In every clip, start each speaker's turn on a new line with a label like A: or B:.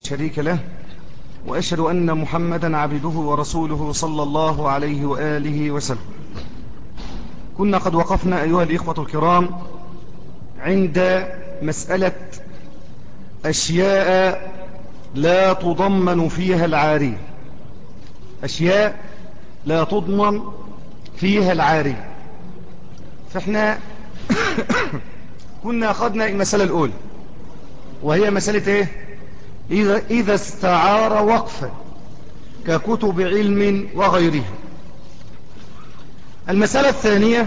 A: شريك له وأشهد أن محمدا عبده ورسوله صلى الله عليه وآله وسلم كنا قد وقفنا أيها الإخوة الكرام عند مسألة أشياء لا تضمن فيها العارية أشياء لا تضمن فيها العارية فإحنا كنا أخذنا المسألة الأولى وهي مسألة إيه إذا, إذا استعار وقفا ككتب علم وغيرها المسألة الثانية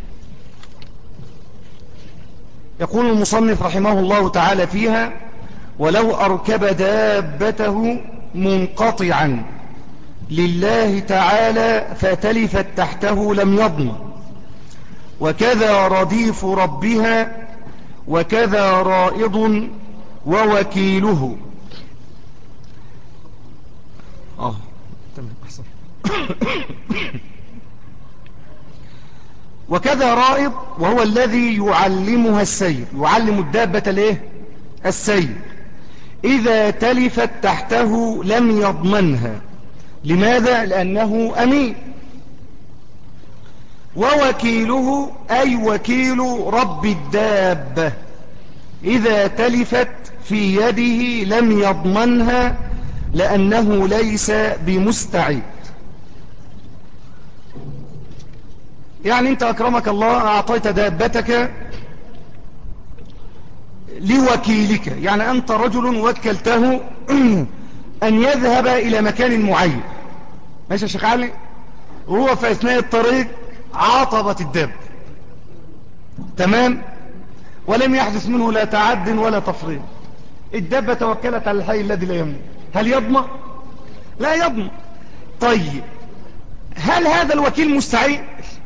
A: يقول المصنف رحمه الله تعالى فيها ولو أركب دابته منقطعا لله تعالى فتلفت تحته لم يضمن وكذا رديف ربها وكذا رائض ووكيله اه تمام احسن وكذا رائض وهو الذي يعلمها السير يعلم الدابة الايه السير إذا تلفت تحته لم يضمنها لماذا لأنه أمين ووكيله أي وكيل رب الدابة إذا تلفت في يده لم يضمنها لأنه ليس بمستعد يعني أنت أكرمك الله أعطيت دابتك لوكيلك يعني أنت رجل وكلته أن يذهب إلى مكان معين ماشي يا شيخ علي وهو في أثناء الطريق عاطبت الدب تمام ولم يحدث منه لا تعد ولا تفريط الدابة توكلت على الحي الذي لا يموت هل يضمن لا يضمن طيب هل هذا الوكيل مستعين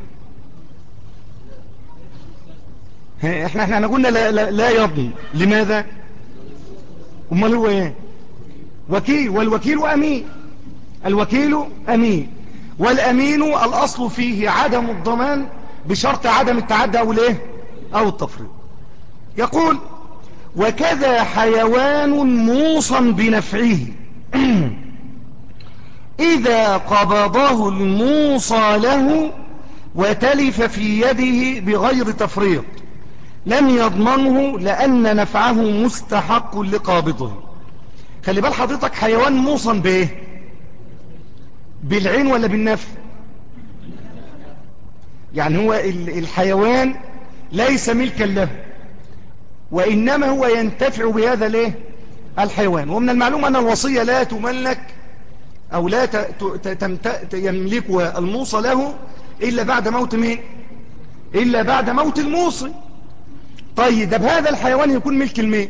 A: احنا احنا قلنا لا, لا, لا يضمن لماذا امال هو ايه وكيل والوكيل امين الوكيل امين والامين الاصل فيه عدم الضمان بشرط عدم التعدى او الايه او التفريط يقول وكذا حيوان موصى بنفعه إذا قبضه الموصى له وتلف في يده بغير تفريط لم يضمنه لأن نفعه مستحق لقابضه خلي بال حضرتك حيوان موصى بايه بالعين ولا بالنفع يعني هو الحيوان ليس ملكا له وإنما هو ينتفع بهذا الايه الحيوان ومن المعلوم أن الوصية لا تملك أو لا يملكها الموصى له إلا بعد موت مين إلا بعد موت الموصي طيب ده بهذا الحيوان يكون ملك المين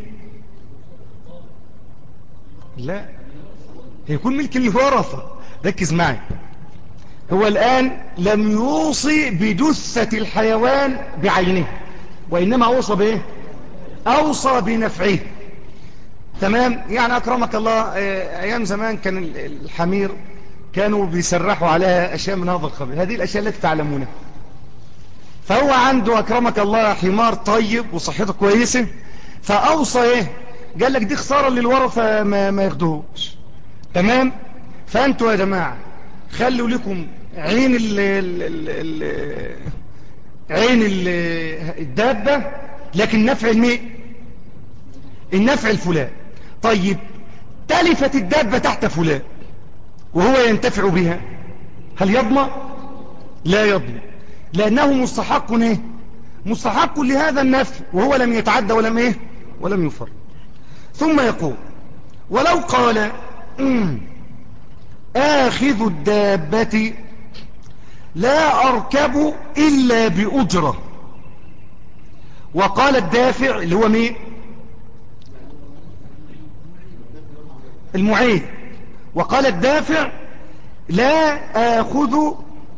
A: لا يكون ملك الورثة ركز معي هو الآن لم يوصي بجثة الحيوان بعينه وإنما أوصى بإيه أوصى بنفعه تمام يعني أكرمك الله أيام زمان كان الحمير كانوا بيسرحوا عليها أشياء من هذا القبيل هذه الأشياء التي تعلمونها فهو عنده أكرمك الله حمار طيب وصحته كويسة فأوصى إيه قال لك دي خسارة للورثة ما, ما ياخدوهوش تمام فأنتوا يا جماعة خلوا لكم عين ال ال ال ال عين ال الدابة لكن نفع الماء النفع الفلان طيب تلفت الدابة تحت فلان وهو ينتفع بها هل يضمن لا يضمن لأنه مستحق ايه مستحق لهذا النفع وهو لم يتعدى ولم ايه ولم يفر ثم يقول ولو قال آخذ الدابة لا أركب إلا بأجرة وقال الدافع اللي هو مين المعيد وقال الدافع لا آخذ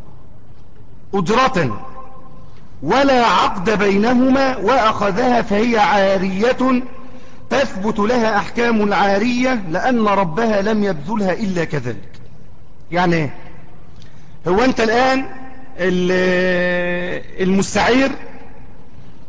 A: أجرة ولا عقد بينهما وأخذها فهي عارية تثبت لها أحكام العارية لأن ربها لم يبذلها إلا كذلك يعني ايه هو أنت الآن المستعير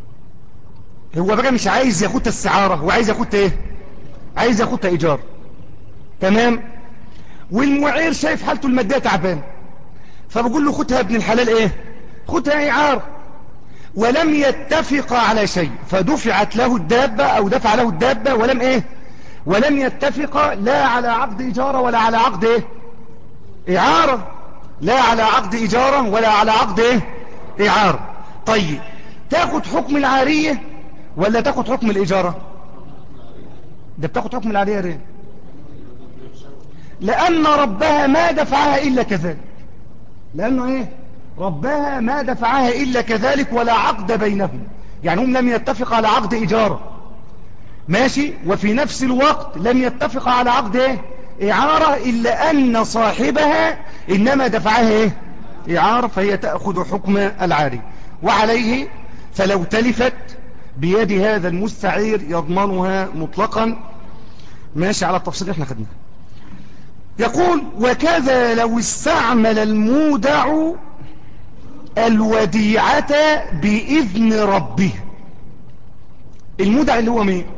A: هو بقى مش عايز ياخدها استعارة هو عايز ياخدها ايه عايز ياخدها إيجار تمام والمعير شايف حالته المادية تعبان فبقول له خدها ابن الحلال ايه خدها إعارة ولم يتفق على شيء فدفعت له الدابة أو دفع له الدابة ولم إيه ولم يتفق لا على عقد إجارة ولا على عقد إيه إعارة لا على عقد إجارة ولا على عقد إيه إعارة طيب تاخد حكم العارية ولا تاخد حكم الإجارة ده بتاخد حكم العارية ليه لأن ربها ما دفعها إلا كذلك لأنه إيه ربها ما دفعها إلا كذلك ولا عقد بينهم يعني هم لم يتفق على عقد إجارة ماشي وفي نفس الوقت لم يتفق على عقد إيه؟ إعارة إلا أن صاحبها إنما دفعها إيه؟ إعارة فهي تأخذ حكم العاري وعليه فلو تلفت بيد هذا المستعير يضمنها مطلقا ماشي على التفصيل احنا خدناه يقول وكذا لو استعمل المودع الوديعة بإذن ربه المودع اللي هو مين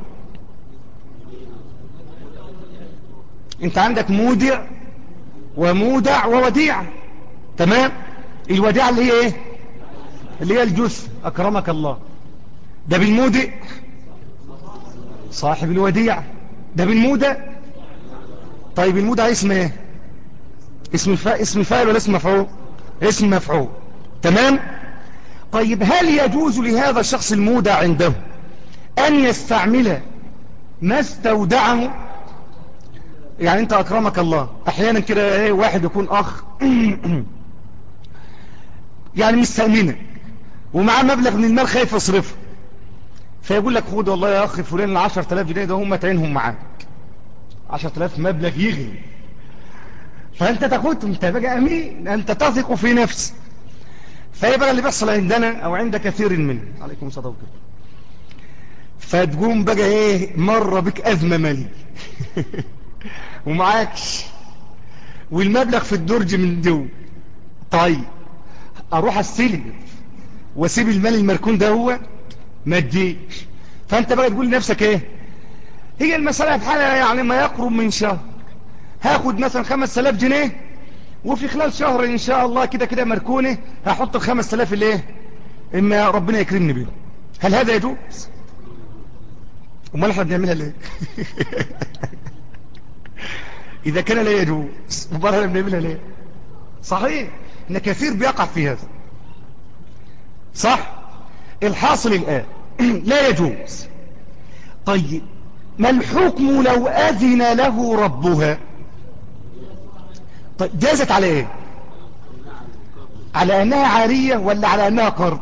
A: انت عندك مودع ومودع ووديعة تمام الوديعة اللي هي ايه اللي هي الجثة اكرمك الله ده بالمودع صاحب الوديعة ده بالمودع طيب المودع اسم ايه اسم الفا... اسم فاعل ولا اسم مفعول اسم مفعول تمام طيب هل يجوز لهذا الشخص المودع عنده أن يستعمل ما استودعه يعني انت أكرمك الله أحيانا كده ايه واحد يكون أخ يعني مستأمنة ومعاه مبلغ من المال خايف يصرفه فيقول لك خد والله يا أخ فلان العشر تلاف جنيه ده هم تعينهم معاك عشر تلاف مبلغ يغني فأنت تاخدهم انت بقى أمين أنت تثق في نفسك فيبقى اللي بيحصل عندنا او عند كثير منه عليكم الصلاة والسلام فتقوم بقى ايه مرة بك ازمة مالي ومعاكش والمبلغ في الدرج من دو طيب اروح استلف واسيب المال المركون ده هو ما تجيش فانت بقى تقول لنفسك ايه هي المسألة في حالة يعني ما يقرب من شهر هاخد مثلا خمس سلاف جنيه وفي خلال شهر ان شاء الله كده كده مركونة هحط الخمس تلاف اللي ايه اما ربنا يكرمني بيه هل هذا يجوز امال احنا بنعملها ليه اذا كان لا يجوز امال احنا بنعملها ليه صحيح ان كثير بيقع في هذا صح الحاصل الان لا يجوز طيب ما الحكم لو اذن له ربها طيب جازت على ايه على انها عارية ولا على انها قرض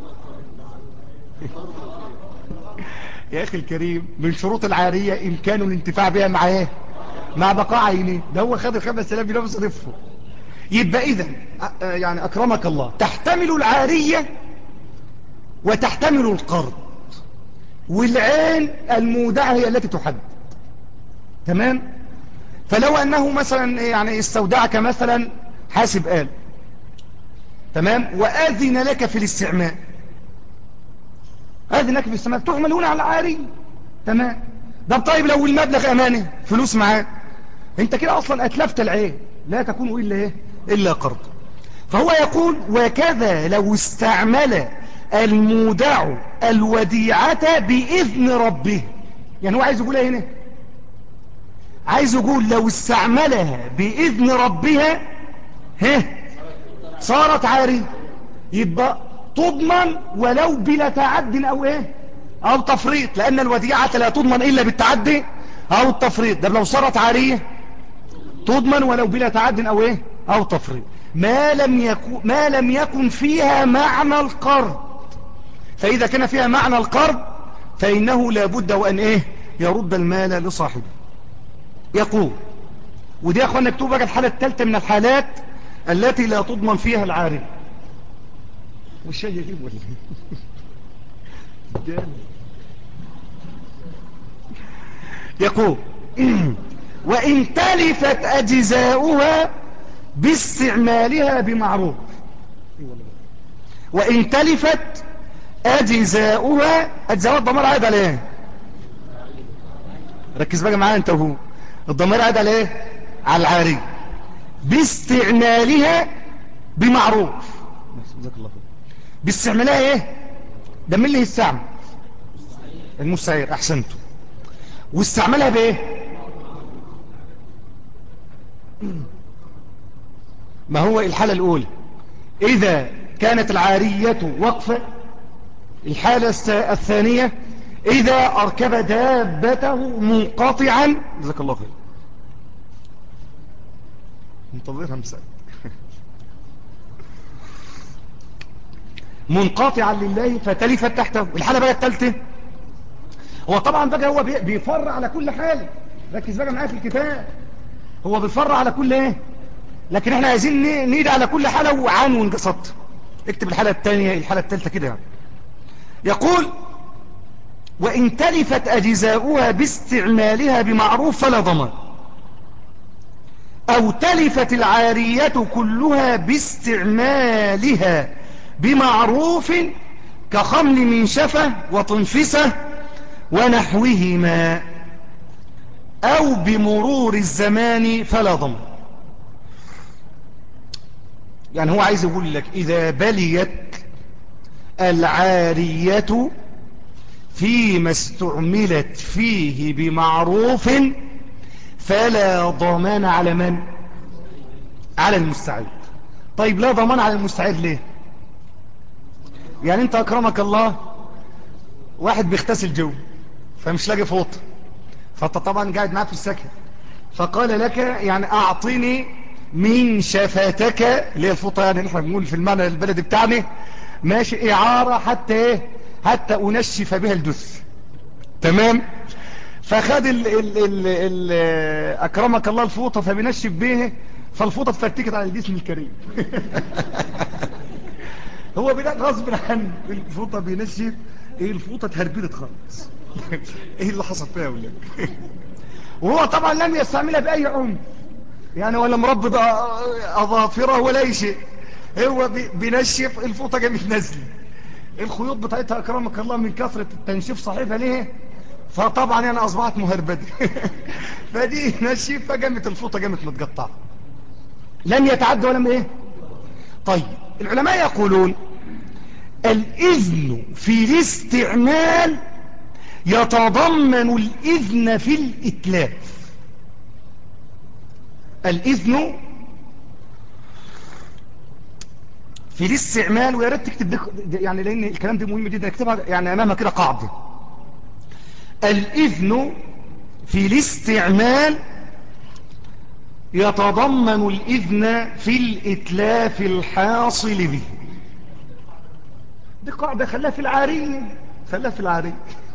A: يا اخي الكريم من شروط العارية امكان الانتفاع بها مع ايه مع بقاء عينيه ده هو خد الخمس سلاف جنيه بصرفه يبقى اذا يعني اكرمك الله تحتمل العارية وتحتمل القرض والعين المودعة هي التي تحدد تمام فلو أنه مثلا يعني استودعك مثلا حاسب آل تمام وآذن لك في الاستعمال آذن لك في الاستعمال تحمل هنا على العاري تمام ده طيب لو المبلغ أمانه فلوس معاه انت كده أصلا أتلفت العين لا تكون إلا إيه إلا قرض فهو يقول وكذا لو استعمل المودع الوديعة بإذن ربه يعني هو عايز يقول ايه هنا عايز يقول لو استعملها بإذن ربها ها صارت عارية يبقى تضمن ولو بلا تعد أو إيه أو تفريط لأن الوديعة لا تضمن إلا بالتعدي أو التفريط ده لو صارت عارية تضمن ولو بلا تعد أو إيه أو تفريط ما لم يكن, ما لم يكن فيها معنى القرض فإذا كان فيها معنى القرض فإنه لابد وأن إيه يرد المال لصاحبه يقول ودي يا أخوان نكتب بقى الحالة الثالثة من الحالات التي لا تضمن فيها العارف وش يجيب ولا يقول وإن تلفت أجزاؤها باستعمالها بمعروف وإن تلفت أجزاؤها أجزاؤها الضمير عايد عليه ركز بقى معايا انت وهو الضمير قاعد على ايه على العاري باستعمالها بمعروف جزاك الله خير باستعمالها ايه ده مين اللي يستعمل المستعير احسنتم واستعملها بايه ما هو الحالة الاولى اذا كانت العارية وقفة الحالة الثانية إذا أركب دابته منقطعا جزاك الله خير منتظرها مساء منقطعا لله فتلفت تحته الحالة بقى الثالثة هو طبعا بقى هو بيفر على كل حالة ركز بقى معايا في الكتاب هو بيفر على كل ايه لكن احنا عايزين نيجي على كل حالة وعان وانقصت اكتب الحالة الثانية الحالة الثالثة كده يعني يقول وإن تلفت أجزاؤها باستعمالها بمعروف فلا ضمان أو تلفت العارية كلها باستعمالها بمعروف كخمل من شفة وطنفسة ونحوهما أو بمرور الزمان فلا ضمان يعني هو عايز يقول لك إذا بليت العارية فيما استعملت فيه بمعروف فلا ضمان على من على المستعيد طيب لا ضمان على المستعيد ليه يعني انت اكرمك الله واحد بيغتسل جو فمش لاقي فوط فانت طبعا قاعد معاه في السكن فقال لك يعني اعطيني من شفتك اللي هي الفوطه يعني احنا بنقول في المعنى البلدي بتاعنا ماشي اعاره حتى ايه حتى أنشف بها الدث تمام فخد ال ال ال ال أكرمك الله الفوطة فبنشف بها فالفوطة اتفرتكت على الجسم الكريم هو بدا غصب عن الفوطة بينشف ايه الفوطة اتهربلت خالص ايه اللي حصل فيها ولا وهو طبعا لم يستعملها بأي عنف يعني ولا مربط أظافره ولا أي شيء هو بينشف الفوطة جابت نزلي الخيوط بتاعتها اكرمك الله من كثرة التنشيف صاحبها ليه فطبعا يعني اصبحت مهربدة فدي نشيف فقامت الفوطة قامت متقطعة لم يتعدى ولم ايه طيب العلماء يقولون الاذن في الاستعمال يتضمن الاذن في الاتلاف الاذن في الاستعمال ويا ريت تكتب يعني لان الكلام ده مهم جدا اكتبها يعني امامها كده قاعده الاذن في الاستعمال يتضمن الاذن في الاتلاف الحاصل به دي قاعده خلاها في العاريه خلاها في العاريه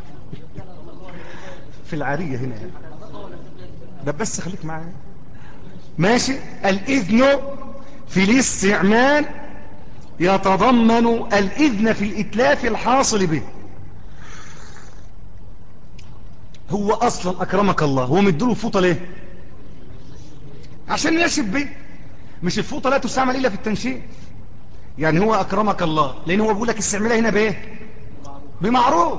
A: في العاريه هنا يعني. ده بس خليك معايا ماشي الاذن في الاستعمال يتضمن الإذن في الإتلاف الحاصل به هو أصلا أكرمك الله هو مديله الفوطة ليه عشان يشف به مش الفوطة لا تستعمل إلا في التنشيف يعني هو أكرمك الله لأن هو بيقول لك استعملها هنا بإيه بمعروف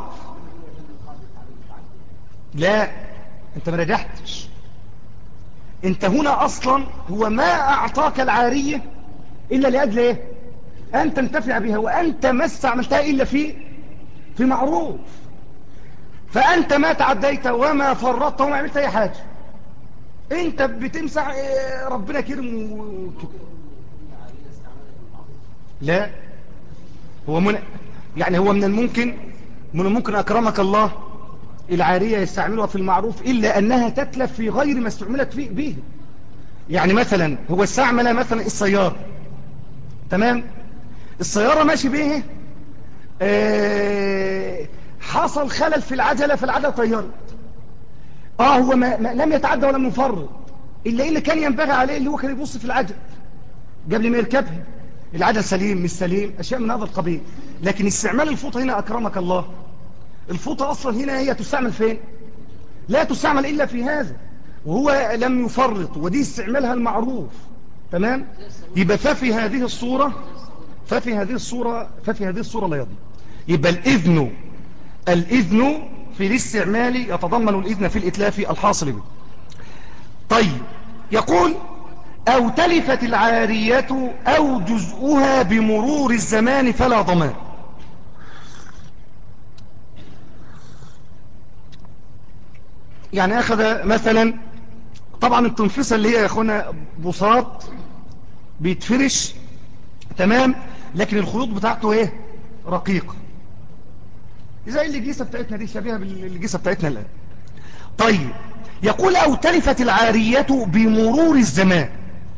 A: لا انت ما رجحتش انت هنا اصلا هو ما اعطاك العارية الا لاجل ايه أن تنتفع بها وأنت ما استعملتها إلا في في معروف فأنت ما تعديت وما فرطت وما عملت أي حاجة أنت بتمسح ربنا كرم وكده لا هو من يعني هو من الممكن من الممكن أكرمك الله العارية يستعملها في المعروف إلا أنها تتلف في غير ما استعملت فيه به يعني مثلا هو استعمل مثلا السيارة تمام السيارة ماشي بيه اه حصل خلل في العجلة فالعجلة طيرت اه هو ما ما لم يتعدى ولا مفرط إلا إيه اللي كان ينبغي عليه اللي هو كان يبص في العجل قبل ما يركبها العجل سليم مش سليم أشياء من هذا القبيل لكن استعمال الفوطة هنا أكرمك الله الفوطة أصلا هنا هي تستعمل فين لا تستعمل إلا في هذا وهو لم يفرط ودي استعمالها المعروف تمام يبقى ففي هذه الصورة ففي هذه الصورة ففي هذه الصورة لا يضمن يبقى الإذن الإذن في الاستعمال يتضمن الإذن في الإتلاف الحاصل به طيب يقول أو تلفت العارية أو جزءها بمرور الزمان فلا ضمان يعني أخذ مثلا طبعا التنفيسة اللي هي يا أخونا بساط بيتفرش تمام لكن الخيوط بتاعته ايه رقيقة زي الجيسة بتاعتنا دي شبيهة بالجيسة بتاعتنا الآن طيب يقول أو تلفت العارية بمرور الزمان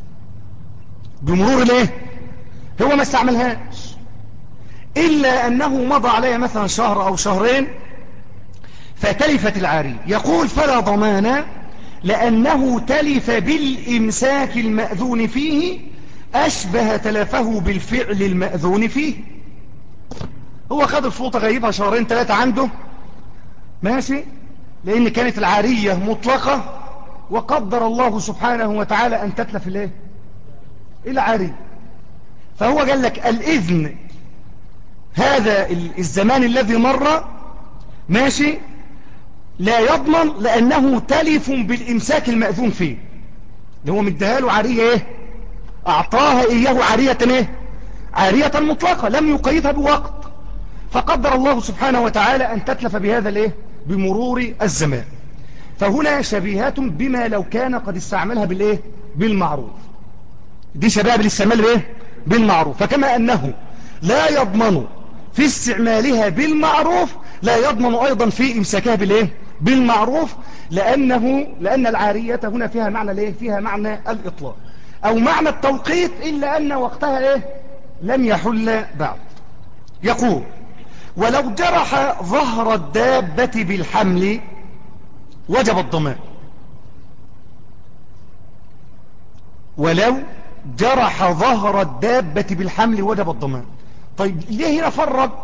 A: بمرور الايه هو ما استعملهاش إلا أنه مضى عليها مثلا شهر أو شهرين فتلفت العارية يقول فلا ضمان لأنه تلف بالإمساك المأذون فيه أشبه تلفه بالفعل المأذون فيه هو خد الفوطة غيبها شهرين ثلاثة عنده ماشي لأن كانت العارية مطلقة وقدر الله سبحانه وتعالى أن تتلف الايه العارية فهو قال لك الإذن هذا الزمان الذي مر ماشي لا يضمن لأنه تلف بالإمساك المأذون فيه اللي هو مديها عارية ايه أعطاها إياه عارية ايه عارية مطلقة لم يقيدها بوقت فقدر الله سبحانه وتعالى أن تتلف بهذا الايه بمرور الزمان فهنا شبيهات بما لو كان قد استعملها بالايه بالمعروف دي شباب بالاستعمال بايه بالمعروف فكما أنه لا يضمن في استعمالها بالمعروف لا يضمن أيضا في إمساكها بالايه بالمعروف لأنه لأن العارية هنا فيها معنى الايه فيها معنى الإطلاق أو معنى التوقيت إلا أن وقتها إيه لم يحل بعد يقول ولو جرح ظهر الدابة بالحمل وجب الضمان ولو جرح ظهر الدابة بالحمل وجب الضمان طيب ليه هنا فرق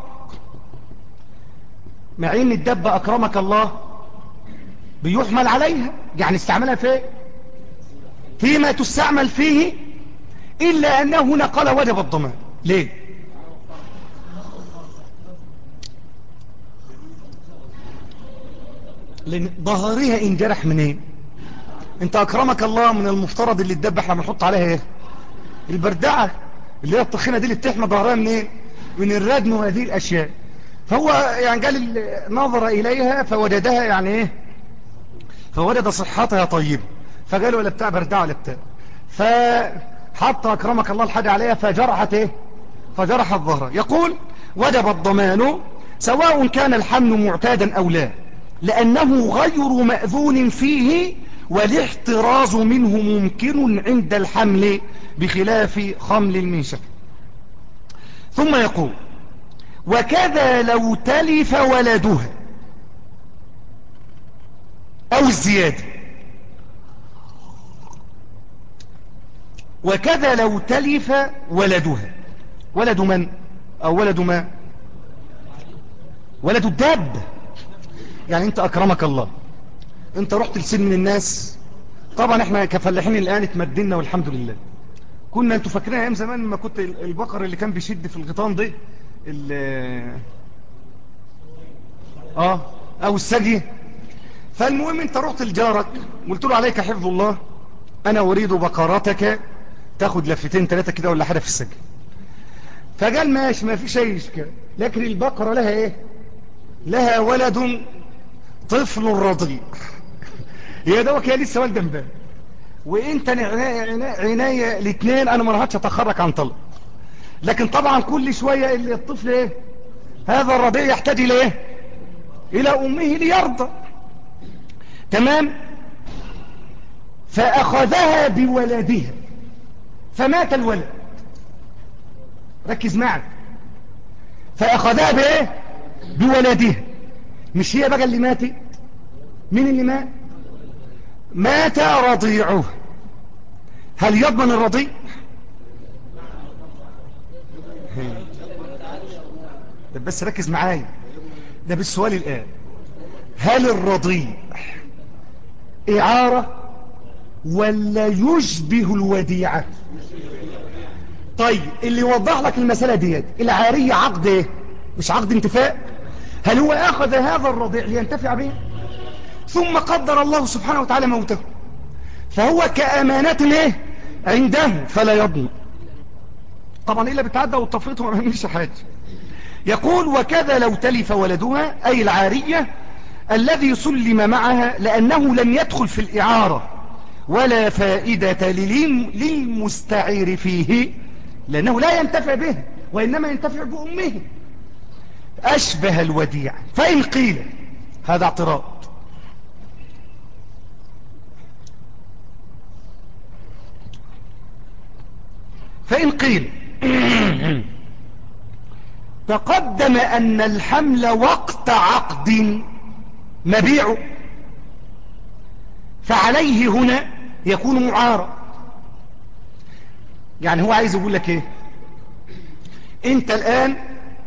A: مع ان الدابة اكرمك الله بيحمل عليها يعني استعملها في فيما تستعمل فيه إلا أنه هنا قال وجب الضمان ليه لأن ظهرها انجرح منين إيه؟ انت أكرمك الله من المفترض اللي الدب احنا بنحط عليها ايه البردعة اللي هي الطخينة دي اللي بتحمى ظهرها منين إيه؟ من الردم وهذه الأشياء فهو يعني قال نظر إليها فوجدها يعني ايه فوجد صحتها طيبة فقالوا ولا بتاع بردعة ولا بتاع فحط أكرمك الله الحاجة عليها فجرحت ايه فجرحت ظهره يقول وجب الضمان سواء كان الحمل معتادا أو لا لأنه غير مأذون فيه والاحتراز منه ممكن عند الحمل بخلاف خمل المنشف ثم يقول وكذا لو تلف ولدها أو الزيادة وكذا لو تلف ولدها ولد من أو ولد ما ولد الداب يعني انت أكرمك الله انت رحت لسن من الناس طبعا احنا كفلاحين الآن اتمدنا والحمد لله كنا انتوا فاكرين ايام زمان لما كنت البقر اللي كان بيشد في الغيطان دي اه او السجي فالمهم انت رحت لجارك قلت له عليك حفظ الله انا اريد بقرتك تاخد لفتين ثلاثة كده ولا حاجة في السجن فقال ماشي ما فيش اي اشكال لكن البقرة لها ايه لها ولد طفل رضيع يا دوك يا لسه والده امبارح وانت عناية الاثنين انا ما رهتش اتخرج عن طلب لكن طبعا كل شوية اللي الطفل ايه هذا الرضيع يحتاج الى ايه الى امه ليرضى تمام فاخذها بولدها فمات الولد ركز معي فأخذها بإيه بولدها مش هي بقى اللي ماتت مين اللي مات مات رضيعه هل يضمن الرضيع بس ركز معايا ده بالسؤال الآن هل الرضيع إعارة ولا يشبه الوديعة طيب اللي يوضح لك المسألة ديت العارية عقد ايه مش عقد انتفاء هل هو اخذ هذا الرضيع لينتفع به ثم قدر الله سبحانه وتعالى موته فهو كأمانة ايه عنده فلا يضمن طبعا إلا بتعدى والتفريط وما يعملش حاجة يقول وكذا لو تلف ولدها أي العارية الذي سلم معها لأنه لم يدخل في الإعارة ولا فائدة للمستعير فيه لأنه لا ينتفع به وإنما ينتفع بأمه أشبه الوديع فإن قيل هذا اعتراض فإن قيل تقدم أن الحمل وقت عقد مبيع فعليه هنا يكون معارض يعني هو عايز يقول لك ايه انت الان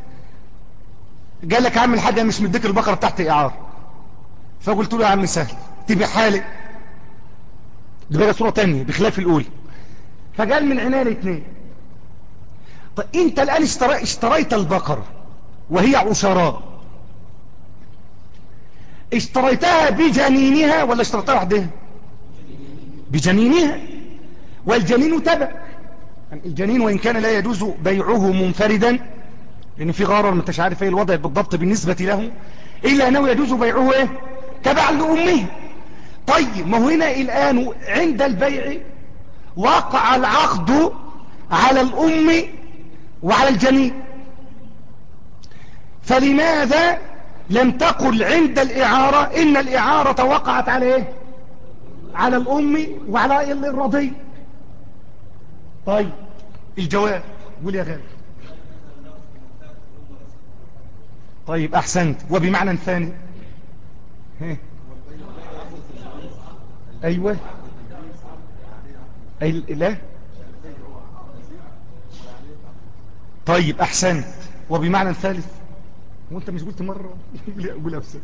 A: قال لك عم حاجة مش مديك البقرة بتاعتي اعار فقلت له يا عم سهل تبي حالي دي بقى صورة تانية بخلاف الاولى فقال من عناية الاثنين طيب انت الان اشتري اشتريت البقرة وهي عشراء اشتريتها بجنينها ولا اشتريتها وحدها بجنينها والجنين تبع الجنين وإن كان لا يجوز بيعه منفردا لأن في غرر ما انتش عارف ايه الوضع بالضبط بالنسبة له إلا أنه يجوز بيعه ايه تبع لأمه طيب ما هو هنا الآن عند البيع وقع العقد على الأم وعلى الجنين فلماذا لم تقل عند الإعارة إن الإعارة وقعت على إيه على الأم وعلى الرضي طيب الجواب قول يا غالي طيب أحسنت وبمعنى ثاني أيوة أي لا طيب أحسنت وبمعنى ثالث وانت مش قلت مرة قول أفسد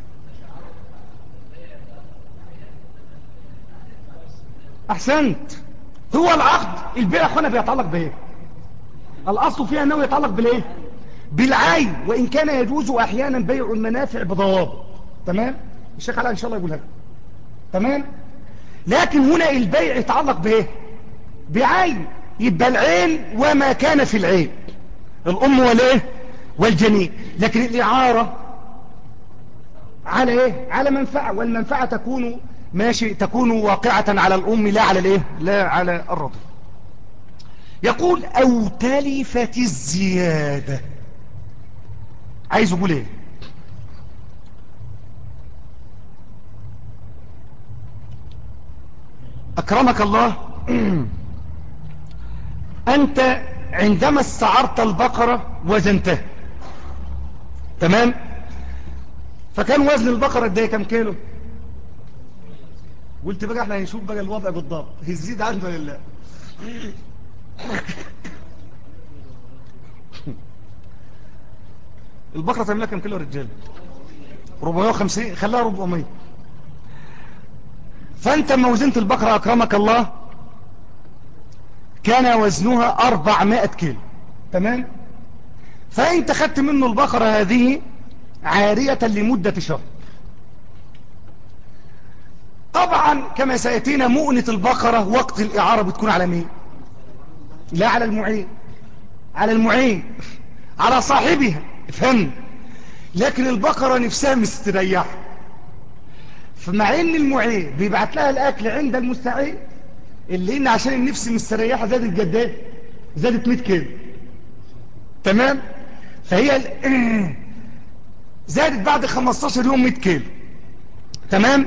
A: أحسنت هو العقد البيع أخوانا بيتعلق بإيه الأصل فيها أنه يتعلق بالإيه بالعين وإن كان يجوز أحيانا بيع المنافع بضوابط تمام الشيخ علاء إن شاء الله يقولها تمام لكن هنا البيع يتعلق بإيه بعين يبقى العين وما كان في العين الأم والإيه والجنين لكن الإعارة على إيه على منفعة والمنفعة تكون ماشي تكون واقعة على الأم لا على الإيه لا على الرضي يقول أو تلفت الزيادة عايز أقول إيه أكرمك الله أنت عندما استعرت البقرة وزنتها تمام فكان وزن البقرة ده كم كيلو قلت بقى احنا هنشوف بقى الوضع بالضبط هيزيد عنده لله البقرة تعملها كم كيلو رجال 450 خلاها 400 فانت لما وزنت البقرة اكرمك الله كان وزنها 400 كيلو تمام فانت خدت منه البقرة هذه عارية لمدة شهر طبعا كما سيأتينا مؤنة البقرة وقت الإعارة بتكون على مين لا على المعين على المعين على صاحبها فهم لكن البقرة نفسها مستريحة فمع ان المعين بيبعت لها الاكل عند المستعين اللي ان عشان النفس مستريحة زادت قد ايه زادت 100 كيلو تمام فهي زادت بعد 15 يوم 100 كيلو تمام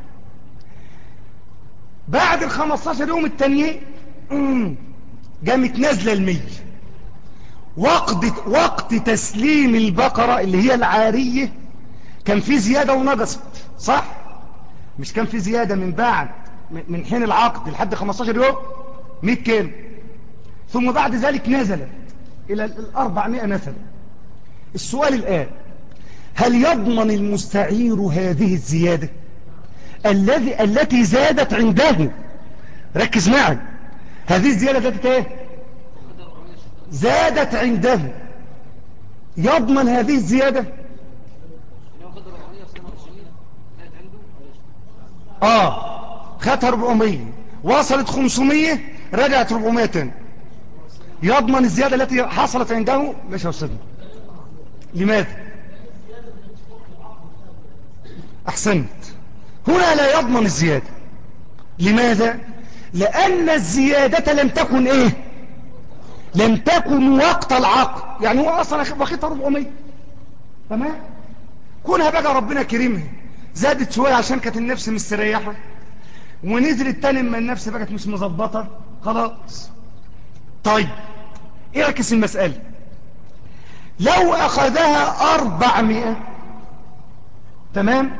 A: بعد ال 15 يوم التانيين قامت نازله المية وقت وقت تسليم البقرة اللي هي العارية كان في زيادة ونقصت صح مش كان في زيادة من بعد من حين العقد لحد 15 يوم 100 كيلو ثم بعد ذلك نزلت إلى الأربعمائة مثلا السؤال الآن هل يضمن المستعير هذه الزيادة الذي التي زادت عنده ركز معي هذه الزيادة زادت ايه زادت عنده يضمن هذه الزيادة اه خدها 400 وصلت 500 رجعت 400 تاني يضمن الزيادة التي حصلت عنده مش هوصلنا لماذا احسنت هنا لا يضمن الزيادة لماذا لان الزيادة لم تكن ايه لم تكن وقت العقد يعني هو اصلا واخدها 400 تمام كونها بقى ربنا كريمها زادت شوية عشان كانت النفس مستريحة ونزلت تاني ما النفس بقت مش مظبطة خلاص طيب اعكس المسألة لو اخذها اربعمائة تمام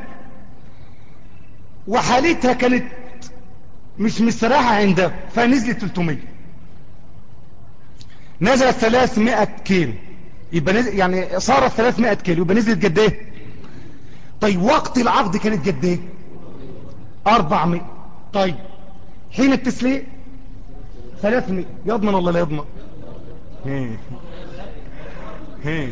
A: وحالتها كانت مش مستراحة عنده فنزلت 300 نزلت 300 كيلو يبقى نزل يعني صارت 300 كيلو يبقى نزلت قد ايه طيب وقت العقد كانت قد ايه 400 طيب حين التسليم 300 يضمن ولا لا يضمن هي. هي.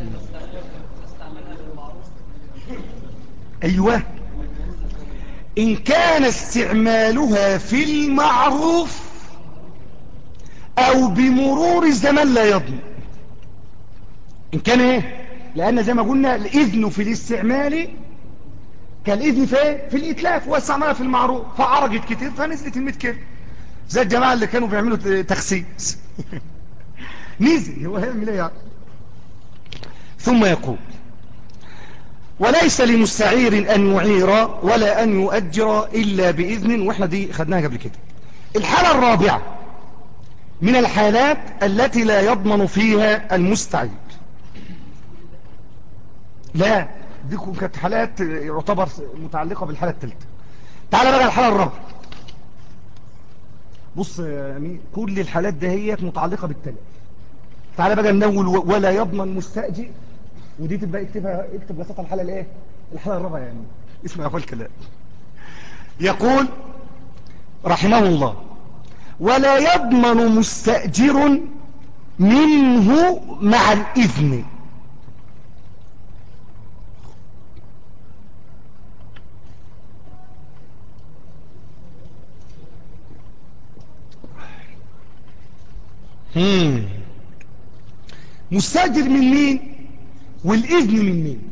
A: ايوه ان كان استعمالها في المعروف او بمرور الزمن لا يضمن ان كان ايه لان زي ما قلنا الاذن في الاستعمال كالاذن في ايه في الاتلاف واستعمالها في المعروف فعرجت كتير فنزلت الميت كيلو زي الجماعة اللي كانوا بيعملوا تخسيس نزل هو هيعمل ايه يعني ثم يقول وليس لمستعير أن يعير ولا أن يؤجر إلا بإذن وإحنا دي خدناها قبل كده الحالة الرابعة من الحالات التي لا يضمن فيها المستعير لا دي كانت حالات يعتبر متعلقة بالحالة الثالثة تعال بقى الحالة الرابعة بص يا أمين كل الحالات ده هي متعلقة بالتلف تعال بقى ننول ولا يضمن مستأجر ودي تبقى اكتبها اكتب بساطة الحالة الايه الحالة الرابعة يعني اسمع اقول كلام يقول رحمه الله ولا يضمن مستأجر منه مع الإذن مم. مستأجر من مين والإذن من مين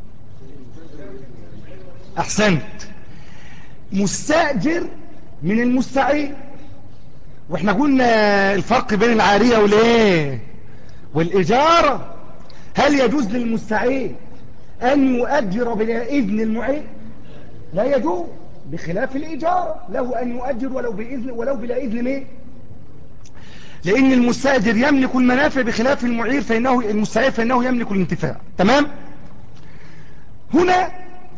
A: أحسنت مستأجر من المستعير واحنا قلنا الفرق بين العارية والايه والإجارة هل يجوز للمستعير أن يؤجر بلا إذن المعين لا يجوز بخلاف الإجارة له أن يؤجر ولو بإذن ولو بلا إذن مين لأن المستأجر يملك المنافع بخلاف المعير فإنه المستعير فإنه يملك الانتفاع تمام هنا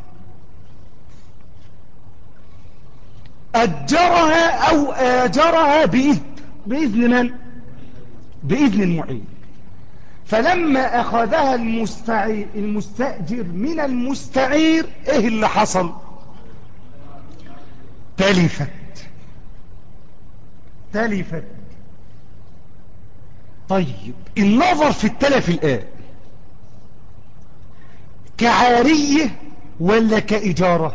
A: أجرها أو آجرها بإذن بإذن من بإذن المعين فلما أخذها المستعير المستأجر من المستعير إيه اللي حصل تلفت تلفت طيب النظر في التلف الآن كعارية ولا كإجارة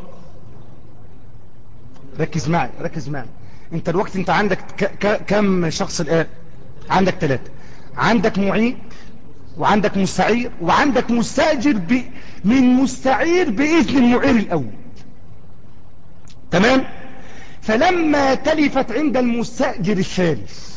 A: ركز معي ركز معي انت الوقت انت عندك ك ك كم شخص الآن عندك ثلاثة عندك معين وعندك مستعير وعندك مستأجر ب... من مستعير بإذن المعير الأول تمام فلما تلفت عند المستأجر الثالث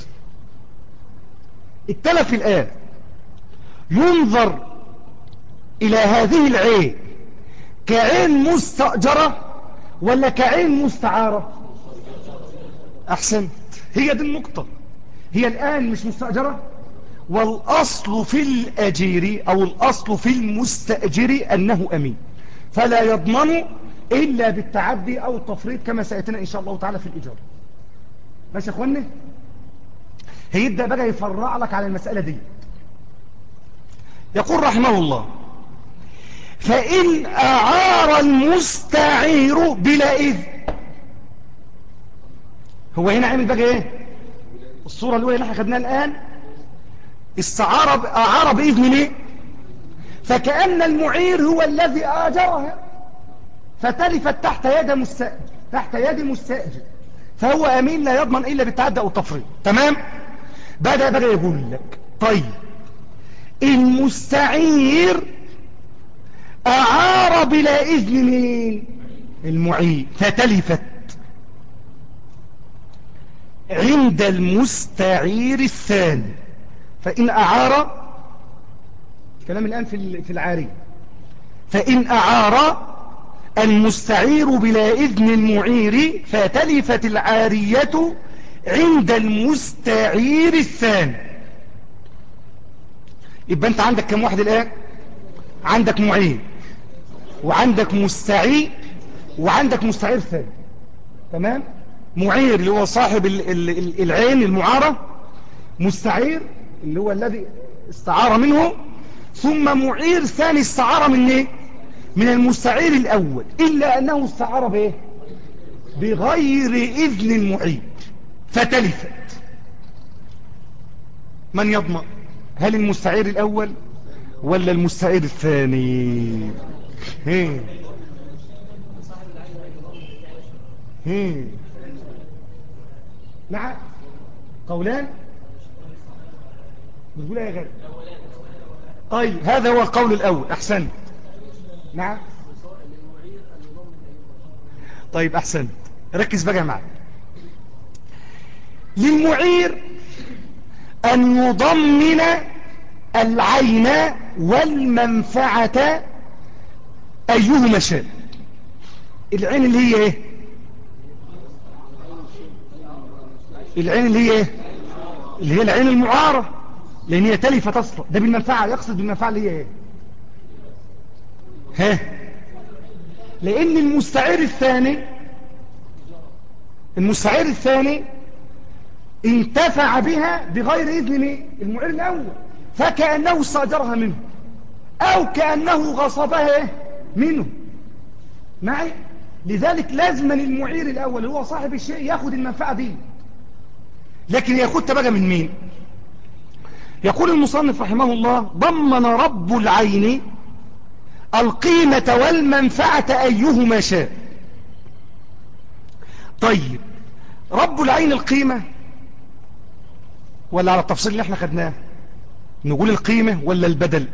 A: التلف الآن ينظر إلى هذه العين كعين مستأجرة ولا كعين مستعارة أحسنت هي دي النقطة هي الآن مش مستأجرة والأصل في الأجير أو الأصل في المستأجر أنه أمين فلا يضمن إلا بالتعدي أو التفريط كما سيأتنا إن شاء الله تعالى في الإجارة ماشي يا أخواني هيبدأ بقى يفرع لك على المسألة دي يقول رحمه الله فإن أعار المستعير بلا إذن هو هنا عامل بقى إيه الصورة الأولى اللي احنا خدناها الآن استعار أعار بإذن مين فكأن المعير هو الذي آجرها فتلفت تحت يد مستأجر تحت يد مستأجر فهو أمين لا يضمن إلا بالتعدى أو التفريط تمام بدأ بدأ يقول لك طيب المستعير أعار بلا إذن مين المعين فتلفت عند المستعير الثاني فإن أعار كلام الآن في العاري فإن أعار المستعير بلا إذن المعير فتلفت العارية عند المستعير الثاني يبقى أنت عندك كم واحد الآن عندك معين وعندك مستعير وعندك مستعير ثاني تمام معير اللي هو صاحب العين المعارة مستعير اللي هو الذي استعار منه ثم معير ثاني استعار من ايه من المستعير الاول الا انه استعار بايه بغير اذن المعير فتلفت من يضمن هل المستعير الاول ولا المستعير الثاني هي هي نعم قولان بتقول ايه يا غالي طيب هذا هو القول الاول احسنت نعم طيب احسنت ركز بقى معي للمعير ان يضمن العين والمنفعة ايهما شاء العين اللي هي ايه العين اللي هي ايه اللي هي العين المعارة لان هي تلفت اصلا ده بالمنفعة يقصد بالمنفعة اللي هي ايه ها لان المستعير الثاني المستعير الثاني انتفع بها بغير اذن مين المعير الاول فكأنه استاجرها منه او كأنه غصبها منه معي لذلك لازم المعير الاول هو صاحب الشيء ياخد المنفعة دي لكن ياخدها بقى من مين يقول المصنف رحمه الله ضمن رب العين القيمة والمنفعة أيهما شاء طيب رب العين القيمة ولا على التفصيل اللي احنا خدناه نقول القيمة ولا البدل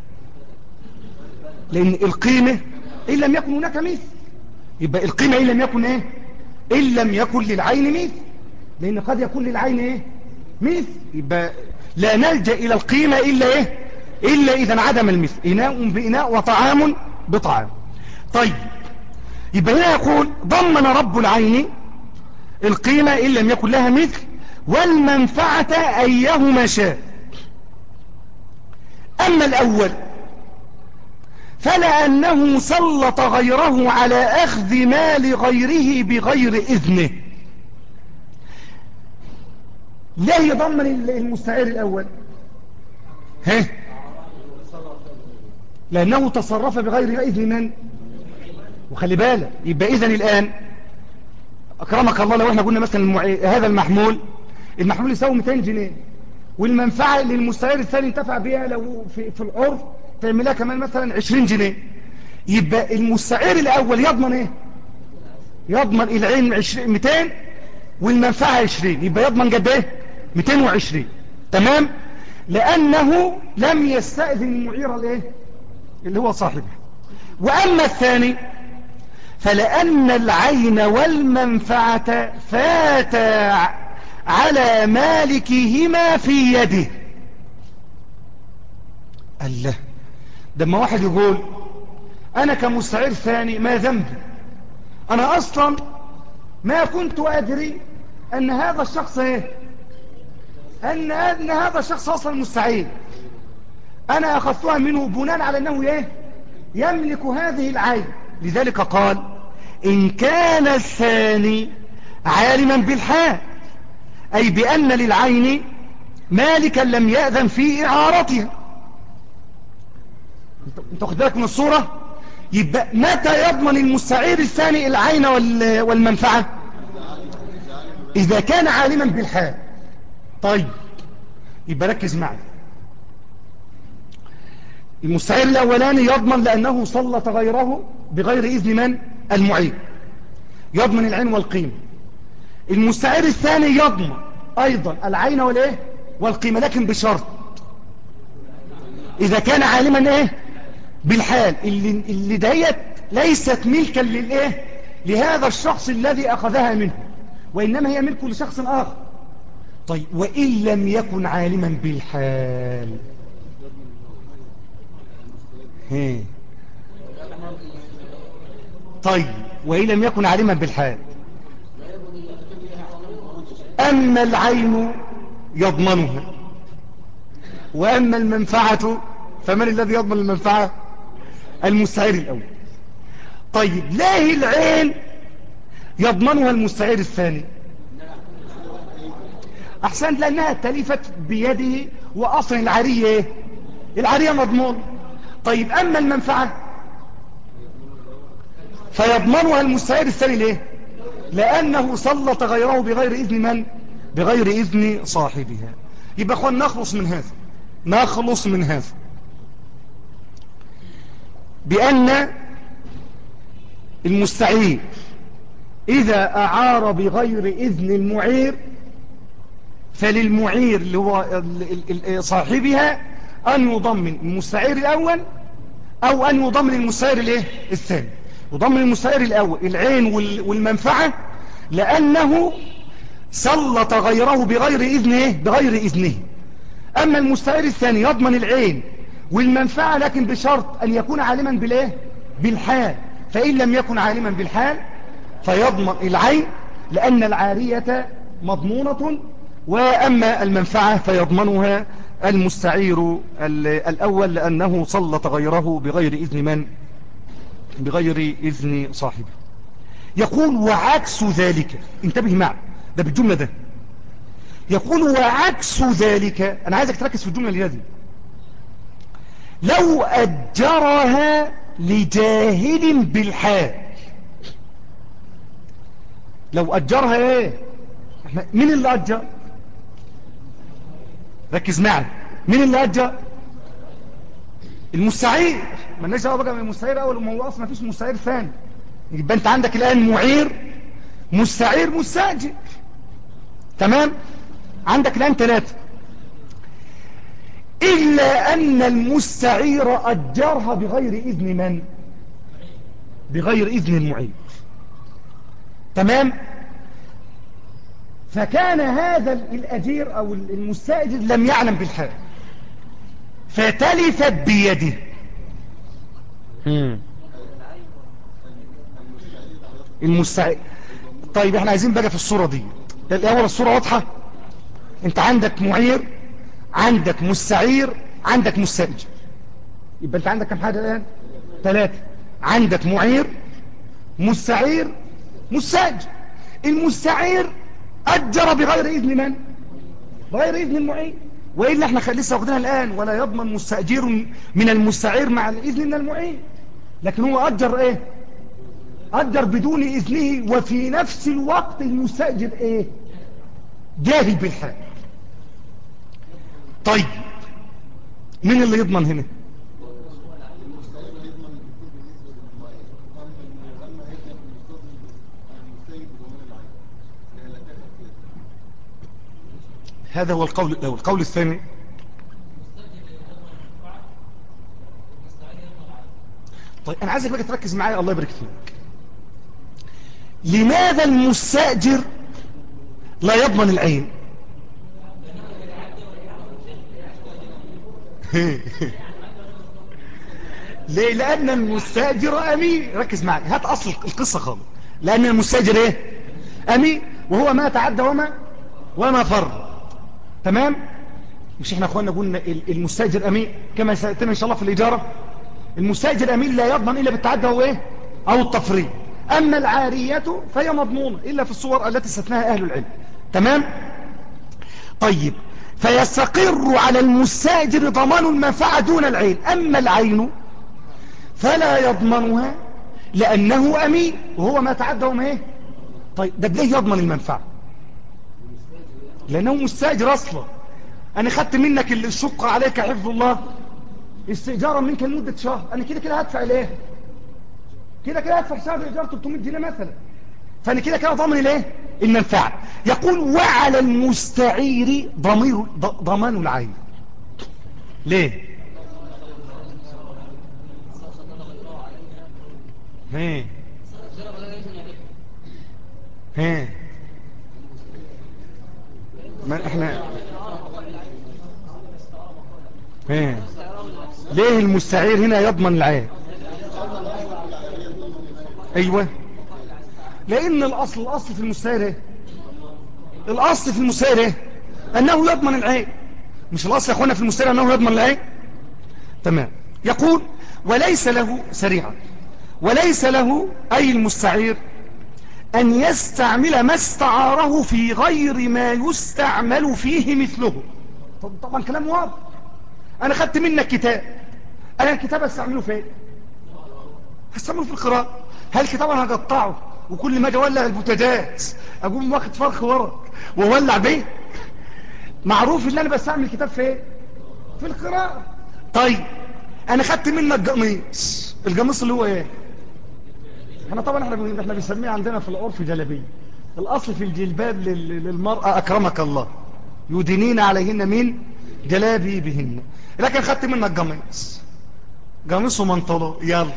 A: لأن القيمة إن لم يكن هناك مثل يبقى القيمة إن لم يكن إيه إن لم يكن للعين مثل لأن قد يكون للعين إيه مثل يبقى لا نلجأ إلى القيمة إلا إيه إلا إذا عدم المثل إناء بإناء وطعام بطعام طيب يبقى هنا يقول ضمن رب العين القيمة إن لم يكن لها مثل والمنفعة أيهما شاء أما الأول فلأنه سلط غيره على أخذ مال غيره بغير إذنه ليه يضمن المستعير الأول ها لأنه تصرف بغير إذن من وخلي بالك يبقى إذن الآن أكرمك الله لو احنا قلنا مثلا المع... هذا المحمول المحمول يساوي 200 جنيه والمنفعة اللي المستعير الثاني انتفع بها لو في, في العرف تعملها كمان مثلا 20 جنيه يبقى المستعير الأول يضمن ايه يضمن العين 200 والمنفعة 20 يبقى يضمن قد ايه 220 تمام لأنه لم يستأذن المعير الايه اللي هو صاحبه وأما الثاني فلأن العين والمنفعة فاتا على مالكهما في يده الله لما واحد يقول أنا كمستعير ثاني ما ذنبي أنا أصلا ما كنت أدري أن هذا الشخص إيه أن, أن هذا الشخص أصلا مستعير أنا أخذتها منه بناء على أنه إيه يملك هذه العين لذلك قال إن كان الثاني عالما بالحال أي بأن للعين مالكا لم يأذن في إعارتها انت واخد بالك من الصورة يبقى متى يضمن المستعير الثاني العين والمنفعة إذا كان عالما بالحال طيب يبقى ركز معي المستعير الأولاني يضمن لأنه سلط غيره بغير إذن من المعين يضمن العين والقيمة المستعير الثاني يضمن أيضا العين والإيه والقيمة لكن بشرط إذا كان عالما إيه بالحال اللي, اللي ديت ليست ملكا للإيه لهذا الشخص الذي أخذها منه وإنما هي ملك لشخص آخر طيب وإن لم يكن عالما بالحال هي. طيب وإن لم يكن عالما بالحال أما العين يضمنها وأما المنفعة فمن الذي يضمن المنفعة المستعير الأول طيب ليه العين يضمنها المستعير الثاني أحسن لأنها تلفت بيده وأصل العارية إيه؟ العارية مضمون طيب أما المنفعة فيضمنها المستعير الثاني ليه لأنه سلط غيره بغير إذن من بغير إذن صاحبها يبقى أخوان نخلص من هذا نخلص من هذا بأن المستعير إذا أعار بغير إذن المعير فللمعير اللي هو صاحبها أن يضمن المستعير الأول أو أن يضمن المستعير الايه الثاني يضمن المستعير الأول العين والمنفعة لأنه سلط غيره بغير إذنه بغير إذنه أما المستعير الثاني يضمن العين والمنفعة لكن بشرط أن يكون عالما بالإيه بالحال فإن لم يكن عالما بالحال فيضمن العين لأن العارية مضمونة وأما المنفعة فيضمنها المستعير الأول لأنه سلط غيره بغير إذن من بغير إذن صاحبه يقول وعكس ذلك انتبه معي ده بالجملة ده يقول وعكس ذلك أنا عايزك تركز في الجملة اللي هذه لو أجرها لجاهل بالحال لو أجرها ايه مين اللي أجر ركز معي مين اللي أجر المستعير ما نجي بقى من المستعير أول ما هو أصلا ما فيش مستعير ثاني يبقى أنت عندك الآن معير مستعير مستأجر تمام عندك الآن ثلاثة إلا أن المستعير أجرها بغير إذن من بغير إذن المعير تمام فكان هذا الأجير أو المستأجر لم يعلم بالحال فتلفت بيده المستعير طيب احنا عايزين بقى في الصورة دي الأول الصورة واضحة انت عندك معير عندك مستعير عندك مستأجر يبقى انت عندك كم حاجة الآن ثلاثة عندك معير مستعير مستأجر المستعير أجر بغير إذن من بغير إذن المعير وإلا احنا لسه واخدينها الآن ولا يضمن مستأجير من المستعير مع الإذن من المعير لكن هو أجر إيه أجر بدون إذنه وفي نفس الوقت المستأجر إيه جاهل بالحال طيب مين اللي يضمن هنا هذا هو القول الأول القول الثاني طيب أنا عايزك بقى تركز معايا الله يبارك فيك لماذا المستأجر لا يضمن العين ليه لأن المستأجر أمين ركز معي هات أصل القصة خالص لأن المستأجر إيه أمين وهو ما تعدى وما وما فر تمام مش احنا اخواننا قلنا المستأجر أمين كما سيتم إن شاء الله في الإجارة المستأجر أمين لا يضمن إلا بالتعدى هو إيه أو التفريط أما العارية فهي مضمونة إلا في الصور التي استثناها أهل العلم تمام طيب فيستقر على المستاجر ضمان المنفعة دون العين أما العين فلا يضمنها لأنه أمين وهو ما تعدى وما ايه طيب ده ليه يضمن المنفعة لأنه مستاجر أصلا أنا خدت منك الشقة عليك حفظ الله استئجارا منك لمدة شهر أنا كده كده هدفع ليه كده كده هدفع شهر إيجار 300 جنيه مثلا فأنا كده كده ضامن الايه المنفعة يقول وعلى المستعير ضمير ضمان العين ليه هي هي ما احنا هي ليه المستعير هنا يضمن العين ايوه لان الاصل الاصل في المستعير ايه الاصل في المستعير ايه انه يضمن العين مش الاصل يا اخوانا في المستعير انه يضمن العين تمام يقول وليس له سريعا وليس له أي المستعير أن يستعمل ما استعاره في غير ما يستعمل فيه مثله طبعا كلام واضح أنا خدت منك كتاب أنا الكتاب استعمله فين هستعمله في القراءة هل الكتاب أنا هقطعه وكل ما اجي اولع البوتاجاز اقوم واخد فرخ ورق واولع بيه معروف ان انا بستعمل الكتاب فين في القراءة طيب انا خدت منك قميص القميص اللي هو ايه احنا طبعا احنا احنا بنسميه عندنا في العرف جلبيه الاصل في الجلباب للمرأة اكرمك الله يدينين عليهن من جلابي بهن لكن خدت منك قميص قميص ومنطلو يلا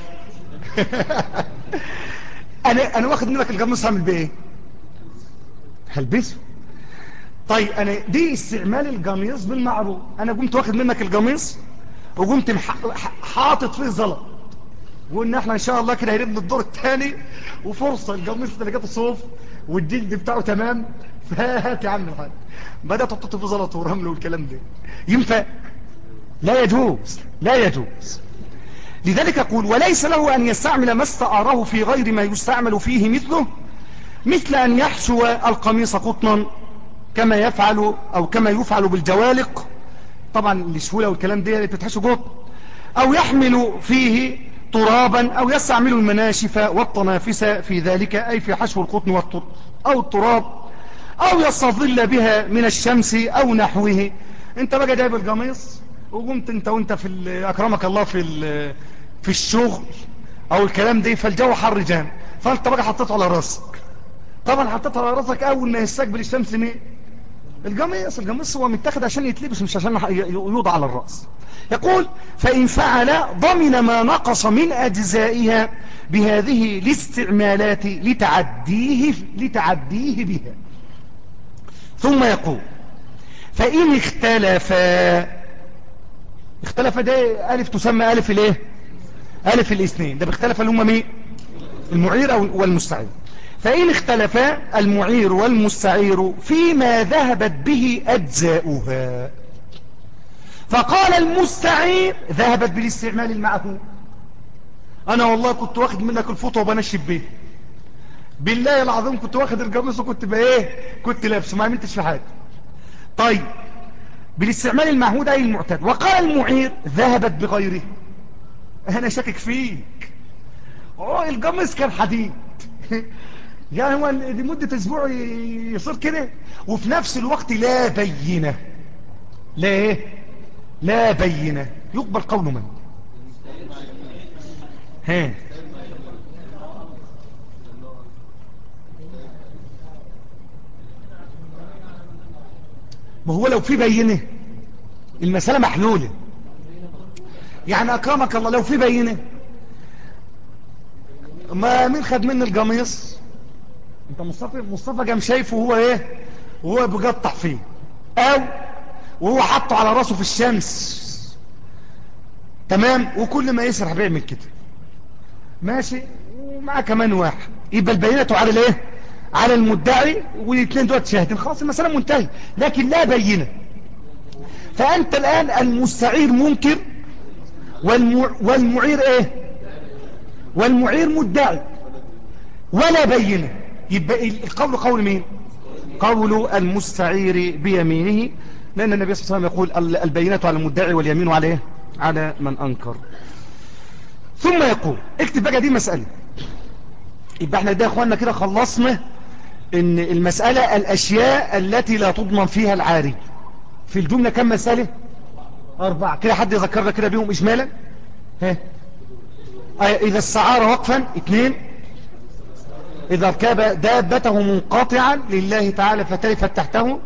A: انا انا واخد منك القميص هعمل بيه ايه هلبسه طيب انا دي استعمال القميص بالمعروف انا قمت واخد منك القميص وقمت حاطط فيه زلط وقلنا احنا ان شاء الله كده هنبني الدور الثاني وفرصة القميص اللي لقيته صوف والجلد بتاعه تمام فهات يا عم الحاج بدأت تحط في زلط ورمل والكلام ده ينفع لا يجوز لا يجوز لذلك يقول وليس له أن يستعمل ما استعاره في غير ما يستعمل فيه مثله مثل أن يحشو القميص قطنا كما يفعل أو كما يفعل بالجوالق طبعا الشهولة والكلام ده بتتحشو قط أو يحمل فيه ترابا أو يستعمل المناشف والطنافس في ذلك أي في حشو القطن أو التراب أو يستظل بها من الشمس أو نحوه انت بقى جايب القميص وقمت انت وانت في أكرمك الله في في الشغل أو الكلام ده فالجو حر جام فانت بقى حطيته على راسك طبعا حطيته على راسك أول ما يستقبل الشمس مين القميص القميص هو متاخد عشان يتلبس مش عشان يوضع على الرأس يقول فإن فعل ضمن ما نقص من أجزائها بهذه الاستعمالات لتعديه, لتعديه بها ثم يقول فإن اختلف اختلف ده ألف تسمى ألف الايه ألف الاثنين ده باختلف اللي هم مين المعير والمستعير فإن اختلف المعير والمستعير فيما ذهبت به أجزاؤها فقال المستعير ذهبت بالاستعمال المعهود انا والله كنت واخد منك الفوطه وبنشف بيه بالله العظيم كنت واخد القميص وكنت بايه كنت لابسه ما عملتش في حاجه طيب بالاستعمال المعهود اي المعتاد وقال المعير ذهبت بغيره انا شاكك فيك اوه القميص كان حديد يعني هو لمدة اسبوع يصير كده وفي نفس الوقت لا بينه لا ايه لا بينة يقبل قول من ها ما هو لو في بينة المسألة محلولة يعني أكرمك الله لو في بينة ما مين خد مني القميص انت مصطفى مصطفى جام شايفه هو ايه وهو بيقطع فيه او وهو حطه على راسه في الشمس تمام وكل ما يسرح بيعمل كده ماشي ومعاه كمان واحد يبقى البينة على الايه على المدعي والاثنين دول شاهدين خلاص المسألة منتهي لكن لا بينة فأنت الآن المستعير منكر والمعير ايه والمعير مدعي ولا بينة يبقى القول قول مين قول المستعير بيمينه لأن النبي صلى الله عليه وسلم يقول البينات على المدعي واليمين عليه على من أنكر ثم يقول اكتب بقى دي مسألة يبقى احنا ده يا اخوانا كده خلصنا ان المسألة الاشياء التي لا تضمن فيها العاري في الجملة كم مسألة اربعة كده حد يذكرنا كده بيهم اجمالا ها اذا استعار وقفا اثنين إذا ركب دابته منقطعا لله تعالى فتلفت تحته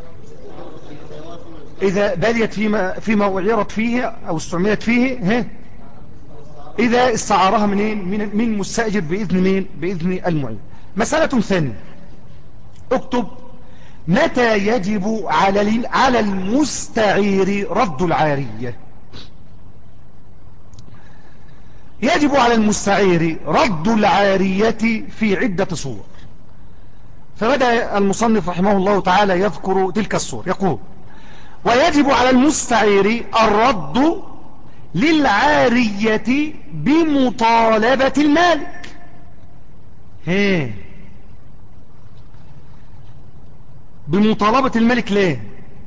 A: إذا بليت فيما, فيما أعيرت فيه أو استعملت فيه ها إذا استعارها منين من, من مستأجر بإذن مين بإذن المعين مسألة ثانية اكتب متى يجب على على المستعير رد العارية يجب على المستعير رد العارية في عدة صور فبدأ المصنف رحمه الله تعالى يذكر تلك الصور يقول ويجب على المستعير الرد للعارية بمطالبة المالك هي بمطالبة الملك ليه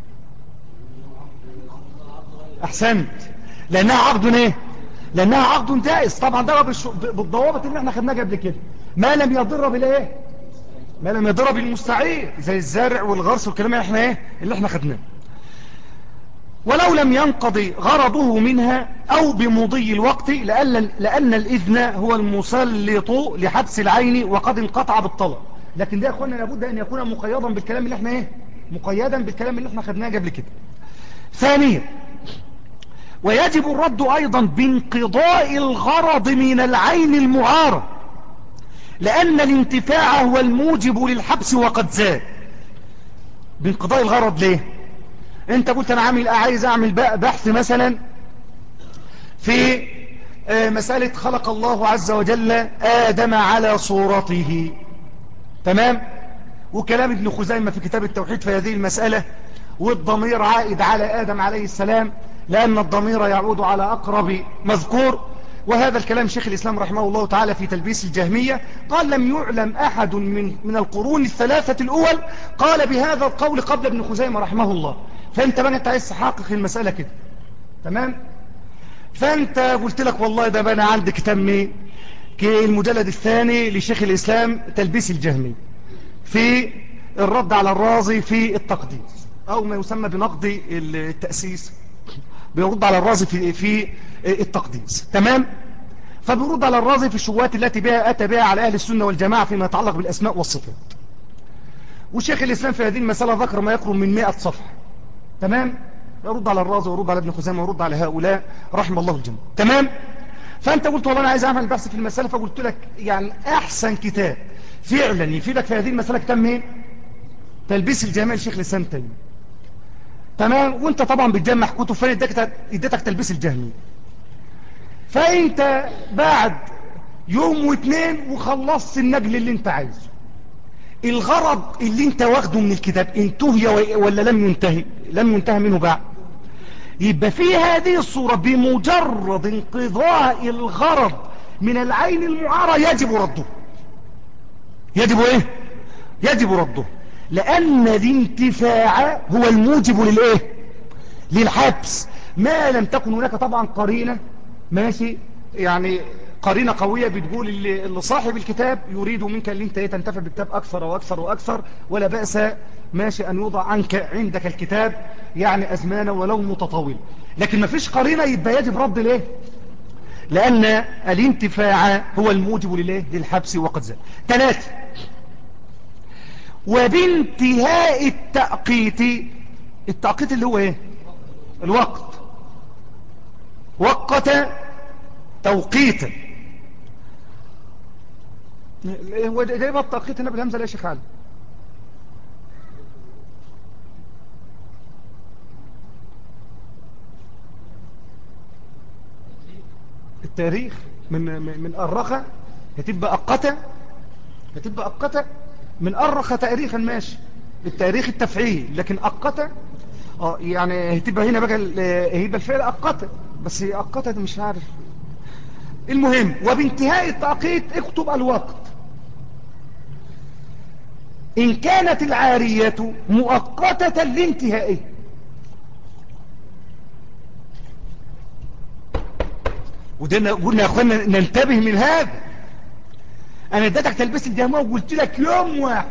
A: احسنت لانها عقد ايه لانها عقد جائز طبعا ده بالضوابط اللي احنا خدناها قبل كده ما لم يضر بالايه ما لم يضر بالمستعير زي الزرع والغرس والكلام اللي احنا ايه اللي احنا خدناه ولو لم ينقضي غرضه منها او بمضي الوقت لأن, لأن الإذن هو المسلط لحبس العين وقد انقطع بالطلب لكن ده يا اخوانا لابد ان يكون مقيدا بالكلام اللي احنا ايه مقيدا بالكلام اللي احنا خدناه قبل كده ثانيا ويجب الرد ايضا بانقضاء الغرض من العين المعارة لان الانتفاع هو الموجب للحبس وقد زاد بانقضاء الغرض ليه انت قلت انا عامل عايز اعمل بحث مثلا في آه، مسألة خلق الله عز وجل آدم على صورته تمام وكلام ابن خزيمة في كتاب التوحيد في هذه المسألة والضمير عائد على آدم عليه السلام لأن الضمير يعود على أقرب مذكور وهذا الكلام شيخ الإسلام رحمه الله تعالى في تلبيس الجهمية قال لم يعلم أحد من, من القرون الثلاثة الأول قال بهذا القول قبل ابن خزيمة رحمه الله فأنت بقى أنت عايز تحقق المسألة كده تمام فأنت قلت لك والله ده بقى عندي كتاب مين المجلد الثاني لشيخ الإسلام تلبيس الجهمي في الرد على الرازي في التقديس أو ما يسمى بنقد التأسيس بيرد على الرازي في, في التقديس تمام فبيرد على الرازي في الشبهات التي بها أتى بها على أهل السنة والجماعة فيما يتعلق بالأسماء والصفات وشيخ الإسلام في هذه المسألة ذكر ما يقرب من 100 صفحة تمام يرد على الرازي ويرد على ابن خزامة ويرد على هؤلاء رحم الله الجميع تمام فأنت قلت والله أنا عايز أعمل بحث في المسألة فقلت لك يعني أحسن كتاب فعلا يفيدك في هذه المسألة كتاب مين تلبيس الجمال شيخ لسان تيمية تمام وانت طبعا بتجمع كتب فين اديتك تلبيس الجهمي فانت بعد يوم واثنين وخلصت النجل اللي انت عايزه الغرض اللي انت واخده من الكتاب انتهي ولا لم ينتهي لم ينتهي منه بعد يبقى في هذه الصورة بمجرد انقضاء الغرض من العين المعارة يجب رده يجب ايه يجب رده لأن الانتفاع هو الموجب للإيه للحبس ما لم تكن هناك طبعا قرينة ماشي يعني قرينة قوية بتقول اللي, اللي صاحب الكتاب يريد منك اللي انت تنتفع بالكتاب أكثر وأكثر وأكثر ولا بأس ماشي أن يوضع عنك عندك الكتاب يعني أزمانة ولو متطول لكن ما فيش قرينة يبقى يجب رد ليه لأن الانتفاع هو الموجب لليه للحبس وقد زال ثلاثة وبانتهاء التأقيت التأقيت اللي هو ايه الوقت وقت توقيتا هو جايب التأقيت هنا بالهمزة ليه يا شيخ علي التاريخ من من أرخة هتبقى أقتة هتبقى أقتة من أرخ تاريخا ماشي التاريخ التفعيل لكن أقتة اه يعني هتبقى هنا بقى هيبقى الفعل أقتة بس هي أقتة مش عارف المهم وبانتهاء التعقيد اكتب الوقت إن كانت العارية مؤقتة لانتهائه وده قلنا يا أخوانا ننتبه من هذا انا اديتك تلبس الجامعة وقلت لك يوم واحد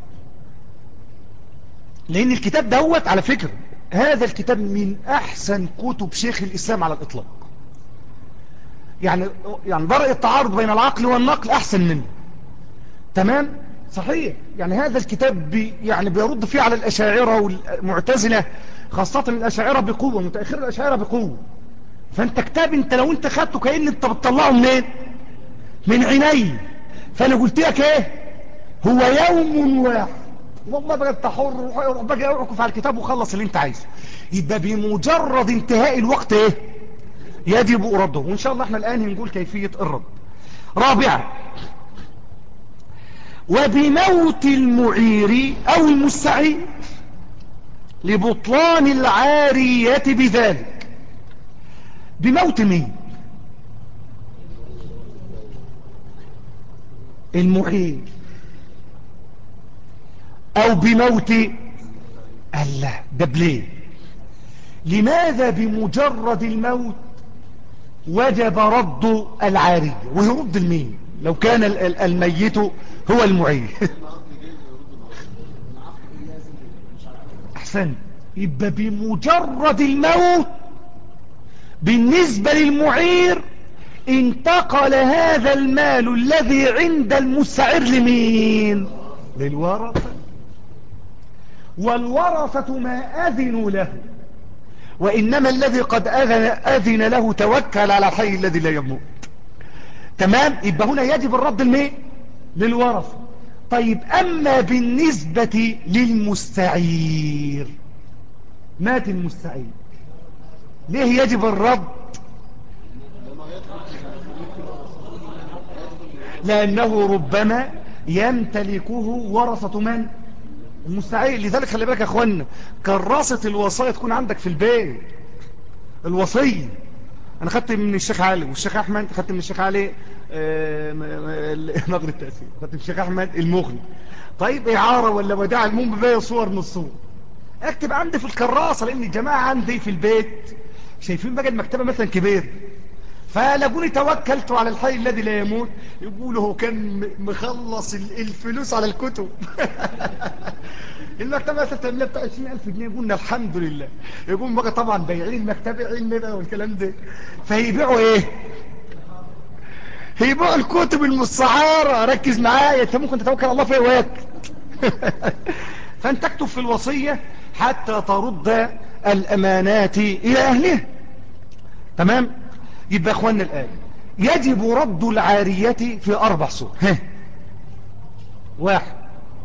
A: لان الكتاب دوت على فكرة هذا الكتاب من احسن كتب شيخ الاسلام على الاطلاق يعني يعني درء التعارض بين العقل والنقل احسن منه تمام صحيح يعني هذا الكتاب بي يعني بيرد فيه على الأشاعرة والمعتزلة خاصة الأشاعرة بقوة متأخر الأشاعرة بقوة فانت كتاب انت لو انت خدته كأن انت بتطلعه منين من عيني فانا قلت لك ايه هو يوم واحد والله بقى انت حر بقى اعكف على الكتاب وخلص اللي انت عايزه يبقى بمجرد انتهاء الوقت ايه يجب رده وان شاء الله احنا الان هنقول كيفية الرد رابعا وبموت المعير او المستعير لبطلان العارية بذلك بموت مين المعير او بموت الله ده بليه لماذا بمجرد الموت وجب رد العارية ويرد المين لو كان الميت هو المعير احسن يبقى بمجرد الموت بالنسبة للمعير انتقل هذا المال الذي عند المستعير لمين للورثة والورثة ما أذنوا له وإنما الذي قد أذن, أذن له توكل على الحي الذي لا يموت تمام يبقى هنا يجب الرد المين للورثة طيب أما بالنسبة للمستعير مات المستعير ليه يجب الرد لأنه ربما يمتلكه ورثة من المستعير لذلك خلي بالك يا اخوانا كراسة الوصايا تكون عندك في البيت الوصية انا خدت من الشيخ علي والشيخ احمد خدت من الشيخ علي نقل التأثير خدت من الشيخ احمد المغني طيب اعارة ولا وداع المهم بقى صور من الصور اكتب عندي في الكراسة لان الجماعة عندي في البيت شايفين بقى المكتبة مثلا كبير فلقوني توكلت على الحي الذي لا يموت يقولوا هو كان مخلص الفلوس على الكتب المكتبة مثلا تعملها بتاع 20000 جنيه قلنا الحمد لله يقول بقى طبعا بايعين المكتبة علم بقى والكلام ده فيبيعوا ايه هيبيعوا الكتب المستعارة ركز معايا انت ممكن تتوكل الله في وقت فانت اكتب في الوصية حتى ترد الامانات الى اهلها تمام يبقى اخوانا الآن يجب رد العارية في أربع صور ها واحد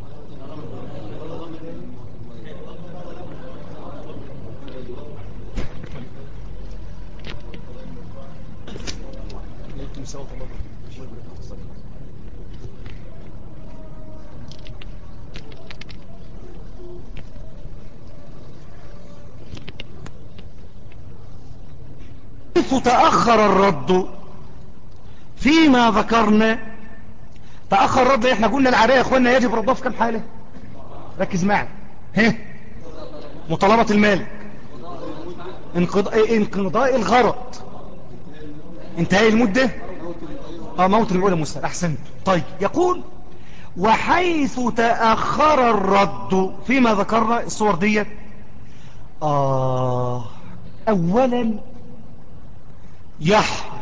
A: حيث تأخر الرد فيما ذكرنا تأخر الرد احنا قلنا العارية يا اخوانا يجب ردها في كم حالة ركز معي ها مطالبة المال انقضاء, انقضاء الغرض انتهاء المدة اه موت الأولى مستر احسنت طيب يقول وحيث تأخر الرد فيما ذكرنا الصور دي آه أولا يحرم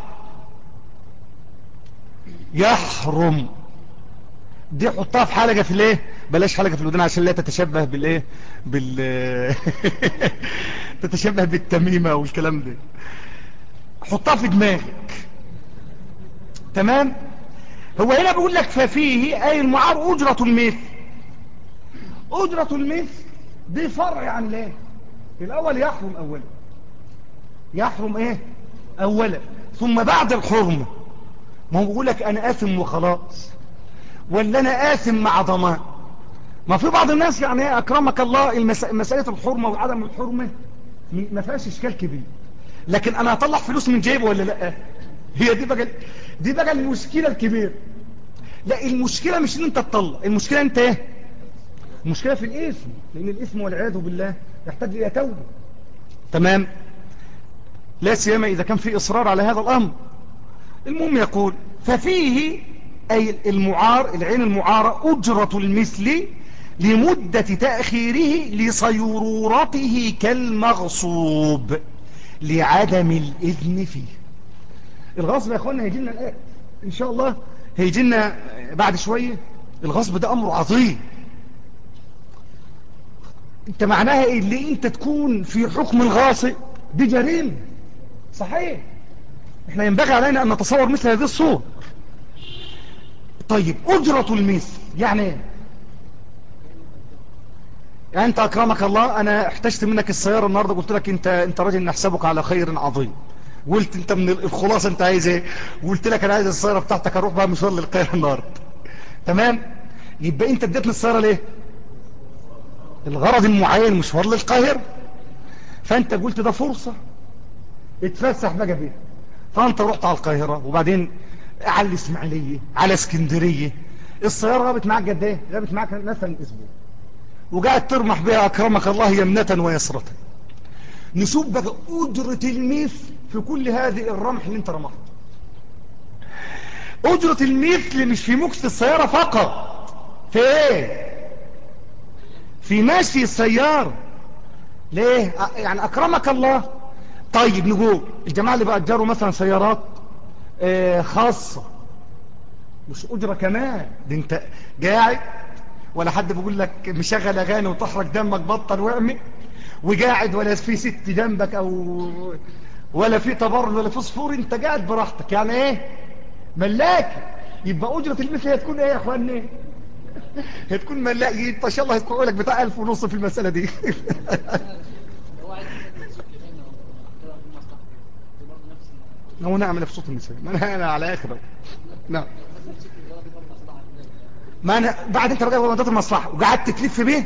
A: يحرم دي حطها في حلقة في الايه بلاش حلقة في الودان عشان لا تتشبه بالايه بال تتشبه بالتميمة والكلام ده حطها في دماغك تمام هو هنا بيقول لك ففيه اي المعار اجرة المثل اجرة المثل دي فرع عن الايه الاول يحرم اولا يحرم ايه اولا ثم بعد الحرمة ما هو بيقول لك انا اثم وخلاص ولا انا اثم مع ضمان ما في بعض الناس يعني اكرمك الله المس... مسألة الحرمة وعدم الحرمة ما فيهاش اشكال كبير لكن انا هطلع فلوس من جيبه ولا لا هي دي بقى دي بقى المشكلة الكبيرة لا المشكلة مش ان انت تطلع المشكلة انت ايه المشكلة في الاسم لان الاسم والعياذ بالله يحتاج الى توبة تمام لا سيما إذا كان في إصرار على هذا الأمر المهم يقول ففيه أي المعار العين المعارة أجرة المثل لمدة تأخيره لصيرورته كالمغصوب لعدم الإذن فيه الغصب يا أخوانا هيجي لنا الآن إن شاء الله هيجي لنا بعد شوية الغصب ده امر عظيم انت معناها ايه اللي انت تكون في حكم الغاصب دي جريمة صحيح احنا ينبغي علينا ان نتصور مثل هذه الصور طيب اجرة المثل يعني ايه يعني انت اكرمك الله انا احتجت منك السيارة النهاردة قلت لك انت انت راجل نحسبك على خير عظيم قلت انت من الخلاصة انت عايز ايه وقلت لك انا عايز السيارة بتاعتك اروح بقى مشوار للقاهرة النهاردة تمام يبقى انت اديتني السيارة ليه الغرض المعين مشوار للقاهرة فانت قلت ده فرصة اتفسح بقى بيها فانت رحت على القاهرة وبعدين على الاسماعيلية على اسكندرية السيارة غابت معاك قد ايه غابت معاك مثلا اسبوع وقاعد ترمح بها اكرمك الله يمنة ويسرة نشوف بقى اجرة المثل في كل هذه الرمح اللي انت رمحته اجرة المثل مش في مكس السيارة فقط في ايه في ماشي السيارة ليه يعني اكرمك الله طيب نقول الجماعة اللي بأجروا مثلا سيارات آه خاصة مش أجرة كمان دي انت قاعد ولا حد بيقول لك مشغل اغاني وتحرك دمك بطل واعمل وقاعد ولا في ست جنبك او ولا في تبرد ولا في صفور انت قاعد براحتك يعني ايه ملاك يبقى اجرة المثل هتكون ايه يا اخواني هتكون ملاك انت ان شاء الله هتكون لك بتاع الف ونص في المسألة دي هو نعمل في صوت النساء ما انا, أنا على اخر نعم ما انا بعد انت بقى منطقه المصلحه وقعدت تلف بيه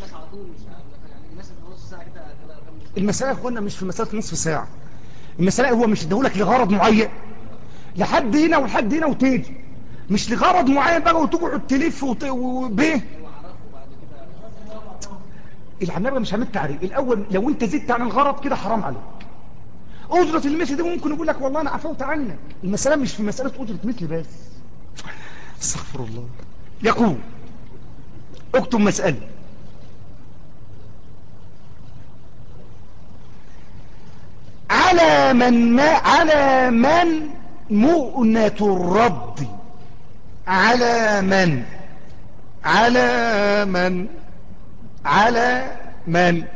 A: المسألة يا اخوانا مش في مسألة نصف ساعة المسألة هو مش ادهولك لغرض معين لحد هنا ولحد هنا وتيجي مش لغرض معين بقى وتقعد تلف وبيه العنابة مش هعمل تعريف الاول لو انت زدت عن الغرض كده حرام عليك أجرة المثل دي ممكن يقول لك والله أنا عفوت عنك المسألة مش في مسألة أجرة مثل بس استغفر الله يقول اكتب مسألة على من ما على من مؤنة الرد على من على من على من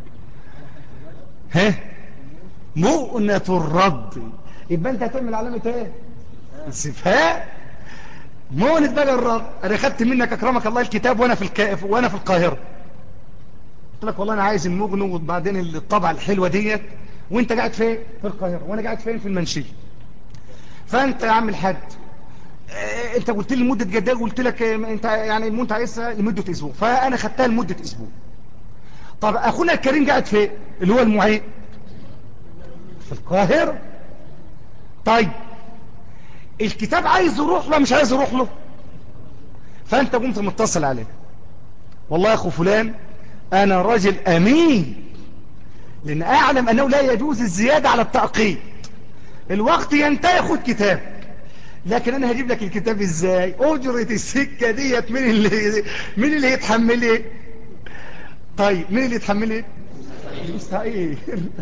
A: ها مؤنة الرد يبقى انت هتعمل علامة ايه استفهاء مؤنة بقى الرد انا خدت منك اكرمك الله الكتاب وانا في الكائف وانا في القاهرة قلت لك والله انا عايز المغنو وبعدين الطبعة الحلوة ديت وانت قاعد فين في القاهرة وانا قاعد فين في المنشية فانت يا عم الحاج اه انت قلت لي مدة جدال قلت لك اه انت يعني المنت عايزها لمدة اسبوع فانا خدتها لمدة اسبوع طب اخونا الكريم قاعد فين اللي هو المعين في القاهرة طيب الكتاب عايز يروح له مش عايز يروح له فانت قمت متصل عليه والله يا اخو فلان انا راجل امين لان اعلم انه لا يجوز الزيادة على التعقيد الوقت ينتهي خد كتاب لكن انا هجيب لك الكتاب ازاي اجرة السكة ديت مين اللي مين اللي يتحمل ايه طيب مين اللي يتحمل ايه المستعير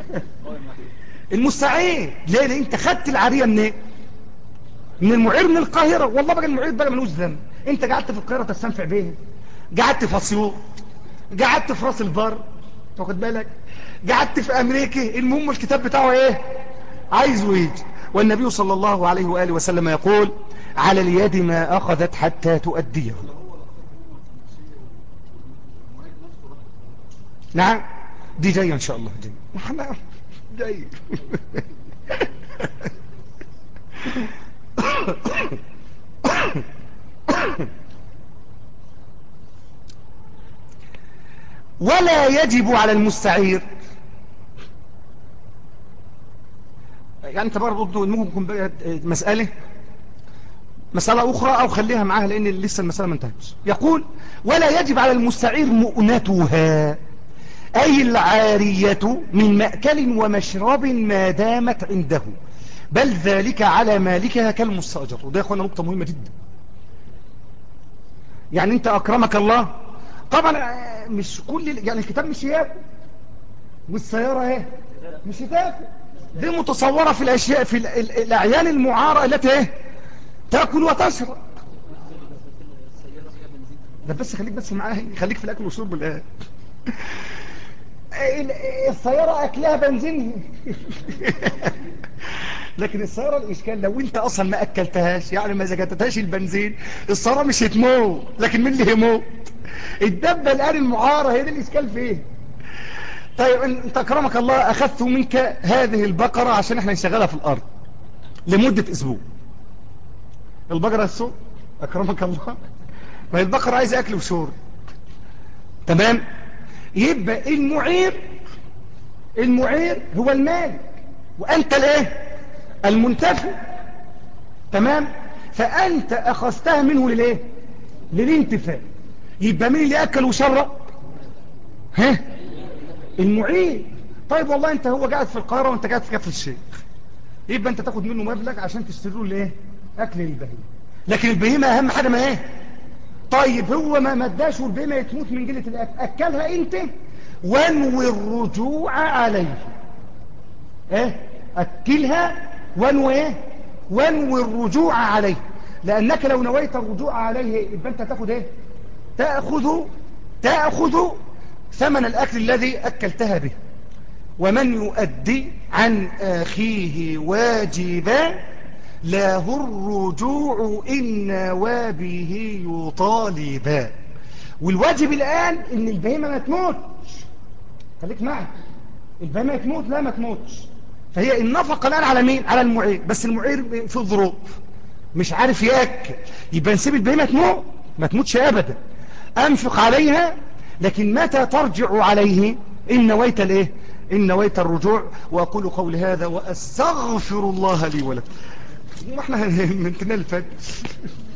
A: المستعير ليه لان انت خدت العارية من ايه من المعير من القاهرة والله بقى المعير بقى ملوش ذنب انت قعدت في القاهرة تستنفع بيه قعدت في اسيوط قعدت في راس البر تاخد بالك قعدت في امريكا المهم الكتاب بتاعه ايه عايز ويجي والنبي صلى الله عليه وآله وسلم يقول على اليد ما أخذت حتى تؤديه نعم دي جاية إن شاء الله جاية محمد جاية ولا يجب على المستعير يعني انت برضه ممكن يكون بقى مسألة مسألة أخرى أو خليها معاها لأن لسه المسألة ما انتهتش يقول ولا يجب على المستعير مؤنتها أي العارية من مأكل ومشرب ما دامت عنده بل ذلك على مالكها كالمستأجر وده يا أخوانا نقطة مهمة جدا يعني أنت أكرمك الله طبعا مش كل يعني الكتاب مش ياكل والسيارة ايه مش تاكل دي متصورة في الأشياء في الأعيان المعارة التي ايه تأكل وتشرب ده بس خليك بس معايا خليك في الاكل والشرب الان السيارة اكلها بنزين لكن السيارة الاشكال لو انت اصلا ما اكلتهاش يعني ما زكتتهاش البنزين السيارة مش هتموت لكن مين اللي يموت الدبة الان المعارة هي دي الاشكال فيه طيب انت اكرمك الله اخذت منك هذه البقرة عشان احنا نشغلها في الارض لمدة اسبوع البقرة السوق اكرمك الله ما البقرة عايز اكل وشرب تمام يبقى المعير المعير هو المالك وانت الايه المنتفع تمام فانت اخذتها منه للايه للانتفاع يبقى مين اللي اكل وشرب ها المعير طيب والله انت هو قاعد في القاهره وانت قاعد في كفر الشيخ يبقى انت تاخد منه مبلغ عشان تشتري له الايه اكل البهيمه لكن البهيمه اهم حاجه ما ايه طيب هو ما مداش والبهيمه تموت من قله الاكل اكلها انت وانوي الرجوع عليه ايه اكلها وانوي ايه وانوي الرجوع عليه لانك لو نويت الرجوع عليه يبقى انت تاخد ايه تاخذ تاخذ ثمن الاكل الذي اكلتها به ومن يؤدي عن اخيه واجبا له الرجوع إن وابه يطالبا والواجب الآن إن البهيمة ما تموتش خليك معي البهيمة تموت لا ما تموتش فهي النفقة الآن على مين على المعير بس المعير في الظروف مش عارف يأكل يبقى نسيب البهيمة تموت ما تموتش أبدا أنفق عليها لكن متى ترجع عليه إن نويت الإيه إن نويت الرجوع وأقول قولي هذا وأستغفر الله لي ولكم واحنا هنتنا الفجر